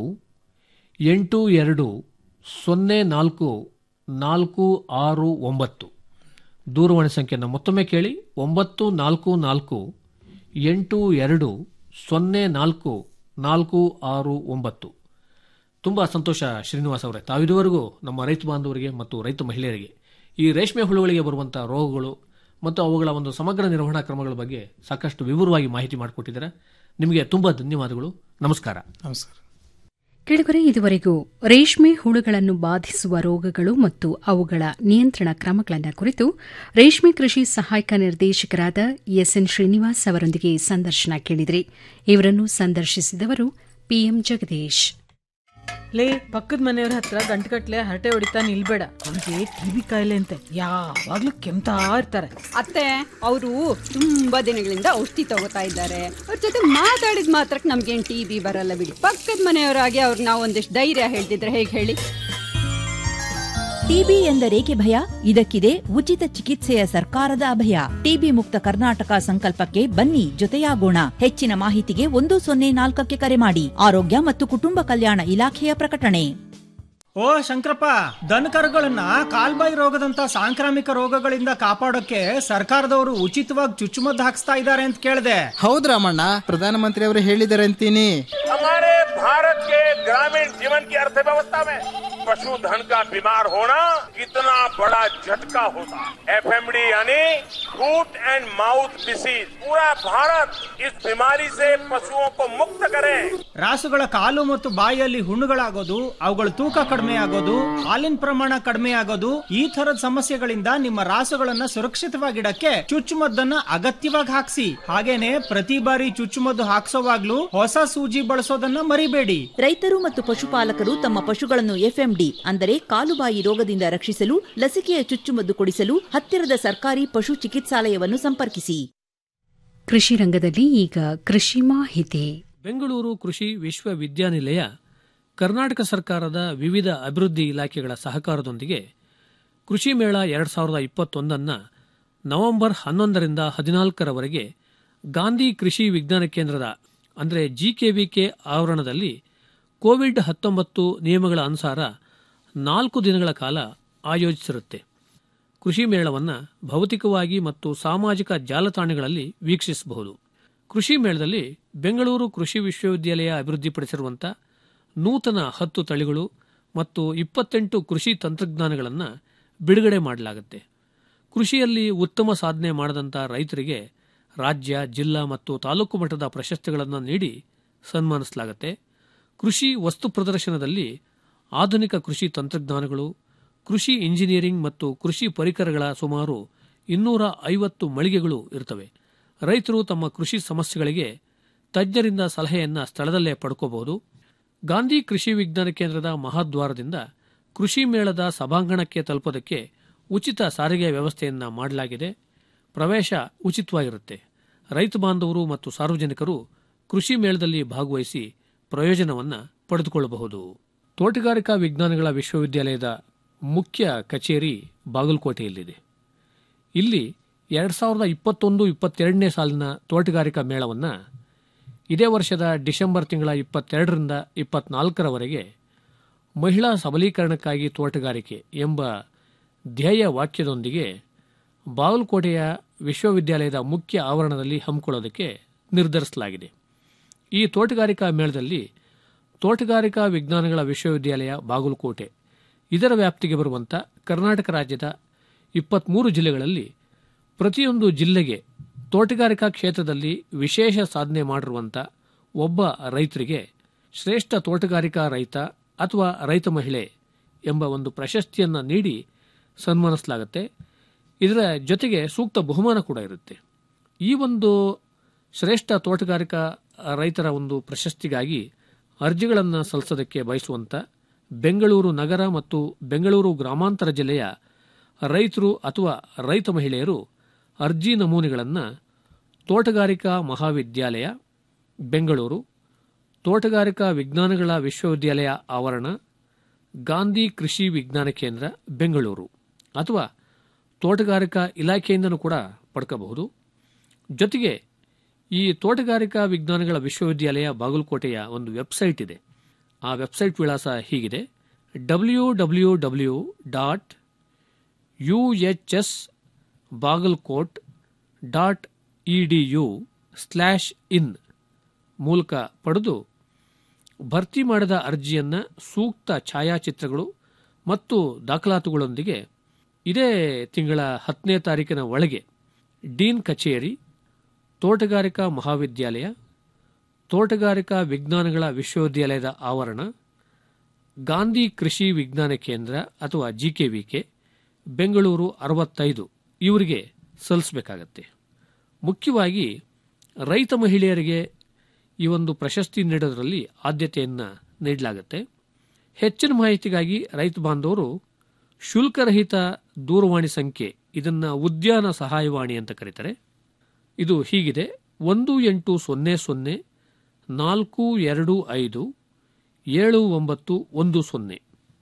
ಎಂಟು ಎರಡು ಸೊನ್ನೆ ನಾಲ್ಕು ನಾಲ್ಕು ಆರು ಒಂಬತ್ತು ದೂರವಾಣಿ ಸಂಖ್ಯೆಯನ್ನು ಮತ್ತೊಮ್ಮೆ ಕೇಳಿ ಒಂಬತ್ತು ನಾಲ್ಕು ನಾಲ್ಕು ಎಂಟು ಎರಡು ಸೊನ್ನೆ ನಾಲ್ಕು ನಾಲ್ಕು ಆರು ಒಂಬತ್ತು ತುಂಬ ಸಂತೋಷ ಶ್ರೀನಿವಾಸ್ ಅವರೇ ತಾವಿದುವರೆಗೂ ನಮ್ಮ ರೈತ ಬಾಂಧವರಿಗೆ ಮತ್ತು ರೈತ ಮಹಿಳೆಯರಿಗೆ ಈ ರೇಷ್ಮೆ ಹುಳುಗಳಿಗೆ ಬರುವಂತಹ ರೋಗಗಳು ಮತ್ತು ಅವುಗಳ ಒಂದು ಸಮಗ್ರ ನಿರ್ವಹಣಾ ಕ್ರಮಗಳ ಬಗ್ಗೆ ಸಾಕಷ್ಟು ವಿವರವಾಗಿ ಮಾಹಿತಿ ಮಾಡಿಕೊಟ್ಟಿದ್ದಾರೆ ನಿಮಗೆ ತುಂಬ ಧನ್ಯವಾದಗಳು ನಮಸ್ಕಾರ ನಮಸ್ಕಾರ ಕೆಳಗರೆ ಇದುವರೆಗೂ ರೇಷ್ಮೆ ಹುಳುಗಳನ್ನು ಬಾಧಿಸುವ ರೋಗಗಳು ಮತ್ತು ಅವುಗಳ ನಿಯಂತ್ರಣ ಕ್ರಮಗಳನ್ನು ಕುರಿತು ರೇಷ್ಮೆ ಕೃಷಿ ಸಹಾಯಕ ನಿರ್ದೇಶಕರಾದ ಎಸ್ಎನ್ ಶ್ರೀನಿವಾಸ್ ಅವರೊಂದಿಗೆ ಸಂದರ್ಶನ ಕೇಳಿದ್ರಿ ಇವರನ್ನು ಸಂದರ್ಶಿಸಿದವರು ಪಿಎಂ ಜಗದೀಶ್ ಲೇ ಪಕ್ಕದ ಮನೆಯವ್ರ ಹತ್ರ ಗಂಟುಗಟ್ಲೆ ಹರಟೆ ಹೊಡಿತಾ ನಿಲ್ಬೇಡ ಅವ್ರಿಗೆ ಟಿವಿ ಕಾಯಿಲೆ ಅಂತೆ ಯಾವಾಗ್ಲೂ ಕೆಮ್ತಾ ಇರ್ತಾರೆ ಅತ್ತೆ ಅವರು ತುಂಬಾ ದಿನಗಳಿಂದ ಔಷಧಿ ತಗೋತಾ ಇದ್ದಾರೆ ಅವ್ರ ಜೊತೆ ಮಾತಾಡಿದ ಮಾತ್ರಕ್ಕೆ ನಮ್ಗೇನ್ ಟಿ ಬಿ ಬರಲ್ಲ ಬಿಡಿ ಪಕ್ಕದ ಮನೆಯವರಾಗಿ ಅವ್ರು ನಾವು ಒಂದಿಷ್ಟು ಧೈರ್ಯ ಹೇಳ್ತಿದ್ರೆ ಹೇಗೆ ಹೇಳಿ ಟಿಬಿ ಎಂದರೇಕೆ ಭಯ ಇದಕ್ಕಿದೆ ಉಚಿತ ಚಿಕಿತ್ಸೆಯ ಸರ್ಕಾರದ ಅಭಯ ಟಿಬಿ ಮುಕ್ತ ಕರ್ನಾಟಕ ಸಂಕಲ್ಪಕ್ಕೆ ಬನ್ನಿ ಜೊತೆಯಾಗೋಣ ಹೆಚ್ಚಿನ ಮಾಹಿತಿಗೆ ಒಂದು ಸೊನ್ನೆ ನಾಲ್ಕಕ್ಕೆ ಕರೆ ಮಾಡಿ ಆರೋಗ್ಯ ಮತ್ತು ಕುಟುಂಬ ಕಲ್ಯಾಣ ಇಲಾಖೆಯ ಪ್ರಕಟಣೆ ಓ ಶಂಕರಪ್ಪ ದನಕರುಗಳನ್ನ ಕಾಲ್ಬಾಯಿ ರೋಗದಂತ ಸಾಂಕ್ರಾಮಿಕ ರೋಗಗಳಿಂದ ಕಾಪಾಡೋಕೆ ಸರ್ಕಾರದವರು ಉಚಿತವಾಗಿ ಚುಚ್ಚುಮದ್ದು ಹಾಕ್ಸ್ತಾ ಇದ್ದಾರೆ ಅಂತ ಕೇಳಿದೆ ಹೌದ್ ರಾಮಣ್ಣ ಪ್ರಧಾನಮಂತ್ರಿ ಅವರು ಹೇಳಿದ್ದಾರೆ ಅಂತೀನಿ हमारे भारत के ग्रामीण जीवन की अर्थव्यवस्था में पशुधन का बीमार होना कितना बड़ा झटका होता है एफएमडी यानी फूट एंड माउथ डिसीज पूरा भारत इस बीमारी से पशुओं को मुक्त करे ರಾಸುಗಳ ಕಾಲು ಮತ್ತು ಬಾಯಿಯಲ್ಲಿ ಹುಣ್ಣುಗಳಾಗೋದು ಅವುಗಳ ತೂಕ ಕಡಿಮೆ ಆಗೋದು ಹಾಲಿನ ಪ್ರಮಾಣ ಕಡಿಮೆ ಆಗೋದು ಈ ತರದ ಸಮಸ್ಯೆಗಳಿಂದ ನಿಮ್ಮ ರಾಸುಗಳನ್ನ ಸುರಕ್ಷಿತವಾಗಿಡಕ್ಕೆ ಚುಚ್ಚುಮದ್ದನ್ನ ಅಗತ್ಯವಾಗಿ ಹಾಕ್ಸಿ ಹಾಗೇನೆ ಪ್ರತಿ ಬಾರಿ ಚುಚ್ಚುಮದ್ದು ಹಾಕ್ಸೋವಾಗ್ಲೂ ಹೊಸ ಸೂಜಿ ಬಳಸೋದನ್ನ ಮರಿಬೇಡಿ ರೈತರು ಮತ್ತು ಪಶುಪಾಲಕರು ತಮ್ಮ ಪಶುಗಳನ್ನು ಎಫ್ಎಂಡಿ ಅಂದರೆ ಕಾಲುಬಾಯಿ ರೋಗದಿಂದ ರಕ್ಷಿಸಲು ಲಸಿಕೆಯ ಚುಚ್ಚುಮದ್ದು ಕೊಡಿಸಲು ಹತ್ತಿರದ ಸರ್ಕಾರಿ ಪಶು ಚಿಕಿತ್ಸಾಲಯವನ್ನು ಸಂಪರ್ಕಿಸಿ ಕೃಷಿ ರಂಗದಲ್ಲಿ ಈಗ ಕೃಷಿ ಮಾಹಿತಿ ಬೆಂಗಳೂರು ಕೃಷಿ ವಿಶ್ವವಿದ್ಯಾನಿಲಯ ಕರ್ನಾಟಕ ಸರ್ಕಾರದ ವಿವಿಧ ಅಭಿವೃದ್ಧಿ ಇಲಾಖೆಗಳ ಸಹಕಾರದೊಂದಿಗೆ ಕೃಷಿ ಮೇಳ ಎರಡು ಸಾವಿರದ ಇಪ್ಪತ್ತೊಂದನ್ನು ನವೆಂಬರ್ ಹನ್ನೊಂದರಿಂದ ಹದಿನಾಲ್ಕರವರೆಗೆ ಗಾಂಧಿ ಕೃಷಿ ವಿಜ್ಞಾನ ಕೇಂದ್ರದ ಅಂದರೆ ಜಿಕೆವಿಕೆ ಆವರಣದಲ್ಲಿ ಕೋವಿಡ್ ಹತ್ತೊಂಬತ್ತು ನಿಯಮಗಳ ಅನುಸಾರ ನಾಲ್ಕು ದಿನಗಳ ಕಾಲ ಆಯೋಜಿಸಿರುತ್ತೆ ಕೃಷಿ ಮೇಳವನ್ನು ಭೌತಿಕವಾಗಿ ಮತ್ತು ಸಾಮಾಜಿಕ ಜಾಲತಾಣಗಳಲ್ಲಿ ವೀಕ್ಷಿಸಬಹುದು ಕೃಷಿ ಮೇಳದಲ್ಲಿ ಬೆಂಗಳೂರು ಕೃಷಿ ವಿಶ್ವವಿದ್ಯಾಲಯ ಅಭಿವೃದ್ಧಿಪಡಿಸಿರುವಂಥ ನೂತನ ಹತ್ತು ತಳಿಗಳು ಮತ್ತು ಇಪ್ಪತ್ತೆಂಟು ಕೃಷಿ ತಂತ್ರಜ್ಞಾನಗಳನ್ನು ಬಿಡುಗಡೆ ಮಾಡಲಾಗುತ್ತೆ ಕೃಷಿಯಲ್ಲಿ ಉತ್ತಮ ಸಾಧನೆ ಮಾಡಿದಂಥ ರೈತರಿಗೆ ರಾಜ್ಯ ಜಿಲ್ಲಾ ಮತ್ತು ತಾಲೂಕು ಮಟ್ಟದ ಪ್ರಶಸ್ತಿಗಳನ್ನು ನೀಡಿ ಸನ್ಮಾನಿಸಲಾಗುತ್ತೆ ಕೃಷಿ ವಸ್ತು ಪ್ರದರ್ಶನದಲ್ಲಿ ಆಧುನಿಕ ಕೃಷಿ ತಂತ್ರಜ್ಞಾನಗಳು ಕೃಷಿ ಇಂಜಿನಿಯರಿಂಗ್ ಮತ್ತು ಕೃಷಿ ಪರಿಕರಗಳ ಸುಮಾರು ಇನ್ನೂರ ಐವತ್ತು ಮಳಿಗೆಗಳು ಇರ್ತವೆ ರೈತರು ತಮ್ಮ ಕೃಷಿ ಸಮಸ್ಯೆಗಳಿಗೆ ತಜ್ಞರಿಂದ ಸಲಹೆಯನ್ನ ಸ್ಥಳದಲ್ಲೇ ಪಡ್ಕೋಬಹುದು ಗಾಂಧಿ ಕೃಷಿ ವಿಜ್ಞಾನ ಕೇಂದ್ರದ ಮಹಾದ್ವಾರದಿಂದ ಕೃಷಿ ಮೇಳದ ಸಭಾಂಗಣಕ್ಕೆ ತಲುಪೋದಕ್ಕೆ ಉಚಿತ ಸಾರಿಗೆ ವ್ಯವಸ್ಥೆಯನ್ನ ಮಾಡಲಾಗಿದೆ ಪ್ರವೇಶ ಉಚಿತವಾಗಿರುತ್ತೆ ರೈತ ಬಾಂಧವರು ಮತ್ತು ಸಾರ್ವಜನಿಕರು ಕೃಷಿ ಮೇಳದಲ್ಲಿ ಭಾಗವಹಿಸಿ ಪ್ರಯೋಜನವನ್ನ ಪಡೆದುಕೊಳ್ಳಬಹುದು ತೋಟಗಾರಿಕಾ ವಿಜ್ಞಾನಗಳ ವಿಶ್ವವಿದ್ಯಾಲಯದ ಮುಖ್ಯ ಕಚೇರಿ ಬಾಗಲಕೋಟೆಯಲ್ಲಿದೆ ಇಲ್ಲಿ ಎರಡ್ ಸಾವಿರದ ಇಪ್ಪತ್ತೊಂದು ಇಪ್ಪತ್ತೆರಡನೇ ಸಾಲಿನ ತೋಟಗಾರಿಕಾ ಮೇಳವನ್ನು ಇದೇ ವರ್ಷದ ಡಿಸೆಂಬರ್ ತಿಂಗಳ ಇಪ್ಪತ್ತೆರಡರಿಂದ ಇಪ್ಪತ್ನಾಲ್ಕರವರೆಗೆ ಮಹಿಳಾ ಸಬಲೀಕರಣಕ್ಕಾಗಿ ತೋಟಗಾರಿಕೆ ಎಂಬ ಧ್ಯೇಯ ವಾಕ್ಯದೊಂದಿಗೆ ಬಾಗಲಕೋಟೆಯ ವಿಶ್ವವಿದ್ಯಾಲಯದ ಮುಖ್ಯ ಆವರಣದಲ್ಲಿ ಹಮ್ಮಿಕೊಳ್ಳೋದಕ್ಕೆ ನಿರ್ಧರಿಸಲಾಗಿದೆ ಈ ತೋಟಗಾರಿಕಾ ಮೇಳದಲ್ಲಿ ತೋಟಗಾರಿಕಾ ವಿಜ್ಞಾನಗಳ ವಿಶ್ವವಿದ್ಯಾಲಯ ಬಾಗಲಕೋಟೆ ಇದರ ವ್ಯಾಪ್ತಿಗೆ ಬರುವಂಥ ಕರ್ನಾಟಕ ರಾಜ್ಯದ ಇಪ್ಪತ್ಮೂರು ಜಿಲ್ಲೆಗಳಲ್ಲಿ ಪ್ರತಿಯೊಂದು ಜಿಲ್ಲೆಗೆ ತೋಟಗಾರಿಕಾ ಕ್ಷೇತ್ರದಲ್ಲಿ ವಿಶೇಷ ಸಾಧನೆ ಮಾಡಿರುವಂಥ ಒಬ್ಬ ರೈತರಿಗೆ ಶ್ರೇಷ್ಠ ತೋಟಗಾರಿಕಾ ರೈತ ಅಥವಾ ರೈತ ಮಹಿಳೆ ಎಂಬ ಒಂದು ಪ್ರಶಸ್ತಿಯನ್ನು ನೀಡಿ ಸನ್ಮಾನಿಸಲಾಗುತ್ತೆ ಇದರ ಜೊತೆಗೆ ಸೂಕ್ತ ಬಹುಮಾನ ಕೂಡ ಇರುತ್ತೆ ಈ ಒಂದು ಶ್ರೇಷ್ಠ ತೋಟಗಾರಿಕಾ ರೈತರ ಒಂದು ಪ್ರಶಸ್ತಿಗಾಗಿ ಅರ್ಜಿಗಳನ್ನು ಸಲ್ಲಿಸೋದಕ್ಕೆ ಬಯಸುವಂತ ಬೆಂಗಳೂರು ನಗರ ಮತ್ತು ಬೆಂಗಳೂರು ಗ್ರಾಮಾಂತರ ಜಿಲ್ಲೆಯ ರೈತರು ಅಥವಾ ರೈತ ಮಹಿಳೆಯರು ಅರ್ಜಿ ನಮೂನೆಗಳನ್ನು ತೋಟಗಾರಿಕಾ ಮಹಾವಿದ್ಯಾಲಯ ಬೆಂಗಳೂರು ತೋಟಗಾರಿಕಾ ವಿಜ್ಞಾನಗಳ ವಿಶ್ವವಿದ್ಯಾಲಯ ಆವರಣ ಗಾಂಧಿ ಕೃಷಿ ವಿಜ್ಞಾನ ಕೇಂದ್ರ ಬೆಂಗಳೂರು ಅಥವಾ ತೋಟಗಾರಿಕಾ ಇಲಾಖೆಯಿಂದನೂ ಕೂಡ ಪಡ್ಕೋಬಹುದು ಜೊತೆಗೆ ಈ ತೋಟಗಾರಿಕಾ ವಿಜ್ಞಾನಗಳ ವಿಶ್ವವಿದ್ಯಾಲಯ ಬಾಗಲಕೋಟೆಯ ಒಂದು ವೆಬ್ಸೈಟ್ ಇದೆ ಆ ವೆಬ್ಸೈಟ್ ವಿಳಾಸ ಹೀಗಿದೆ W W W dot U H S Bagalkot dot E D U slash in ಮೂಲಕ ಪಡೆದು ಭರ್ತಿ ಮಾಡಿದ ಅರ್ಜಿಯನ್ನು ಸೂಕ್ತ ಛಾಯಾಚಿತ್ರಗಳು ಮತ್ತು ದಾಖಲಾತುಗಳೊಂದಿಗೆ ಇದೇ ತಿಂಗಳ ಹತ್ತನೇ ತಾರೀಕಿನ ಒಳಗೆ ಡೀನ್ ಕಚೇರಿ ತೋಟಗಾರಿಕಾ ಮಹಾವಿದ್ಯಾಲಯ ತೋಟಗಾರಿಕಾ ವಿಜ್ಞಾನಗಳ ವಿಶ್ವವಿದ್ಯಾಲಯದ ಆವರಣ ಗಾಂಧಿ ಕೃಷಿ ವಿಜ್ಞಾನ ಕೇಂದ್ರ ಅಥವಾ ಜಿಕೆವಿಕೆ ಬೆಂಗಳೂರು ಅರವತ್ತೈದು ಇವರಿಗೆ ಸಲ್ಲಿಸಬೇಕಾಗತ್ತೆ ಮುಖ್ಯವಾಗಿ ರೈತ ಮಹಿಳೆಯರಿಗೆ ಈ ಒಂದು ಪ್ರಶಸ್ತಿ ನೀಡೋದರಲ್ಲಿ ಆದ್ಯತೆಯನ್ನು ನೀಡಲಾಗುತ್ತೆ ಹೆಚ್ಚಿನ ಮಾಹಿತಿಗಾಗಿ ರೈತ ಬಾಂಧವರು ಶುಲ್ಕರಹಿತ ದೂರವಾಣಿ ಸಂಖ್ಯೆ ಇದನ್ನ ಉದ್ಯಾನ ಸಹಾಯವಾಣಿ ಅಂತ ಕರೀತಾರೆ ಇದು ಹೀಗಿದೆ ಒಂದು ಎಂಟು ಸೊನ್ನೆ ಸೊನ್ನೆ ನಾಲ್ಕು ಎರಡು ಐದು ಏಳು ಒಂಬತ್ತು ಒಂದು ಸೊನ್ನೆ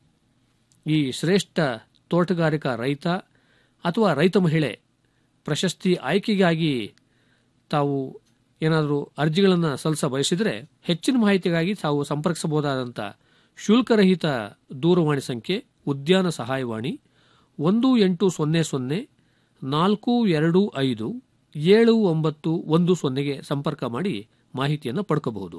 ಈ ಶ್ರೇಷ್ಠ ತೋಟಗಾರಿಕಾ ರೈತ ಅಥವಾ ರೈತ ಮಹಿಳೆ ಪ್ರಶಸ್ತಿ ಆಯ್ಕೆಗಾಗಿ ತಾವು ಏನಾದರೂ ಅರ್ಜಿಗಳನ್ನು ಸಲ್ಲಿಸ ಬಯಸಿದರೆ ಹೆಚ್ಚಿನ ಮಾಹಿತಿಗಾಗಿ ತಾವು ಸಂಪರ್ಕಿಸಬಹುದಾದಂಥ ಶುಲ್ಕರಹಿತ ದೂರವಾಣಿ ಸಂಖ್ಯೆ ಉದ್ಯಾನ ಸಹಾಯವಾಣಿ ಒಂದು ಎಂಟು ಸೊನ್ನೆ ಸೊನ್ನೆ ನಾಲ್ಕು ಎರಡು ಐದು ಏಳು ಒಂಬತ್ತು ಒಂದು ಸೊನ್ನೆಗೆ ಸಂಪರ್ಕ ಮಾಡಿ ಮಾಹಿತಿಯನ್ನು ಪಡ್ಕೋಬಹುದು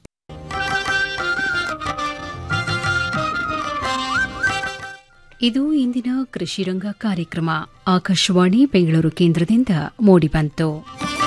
ಇದು ಇಂದಿನ ಕೃಷಿರಂಗ ಕಾರ್ಯಕ್ರಮ ಆಕಾಶವಾಣಿ ಬೆಂಗಳೂರು ಕೇಂದ್ರದಿಂದ ಮೂಡಿಬಂತು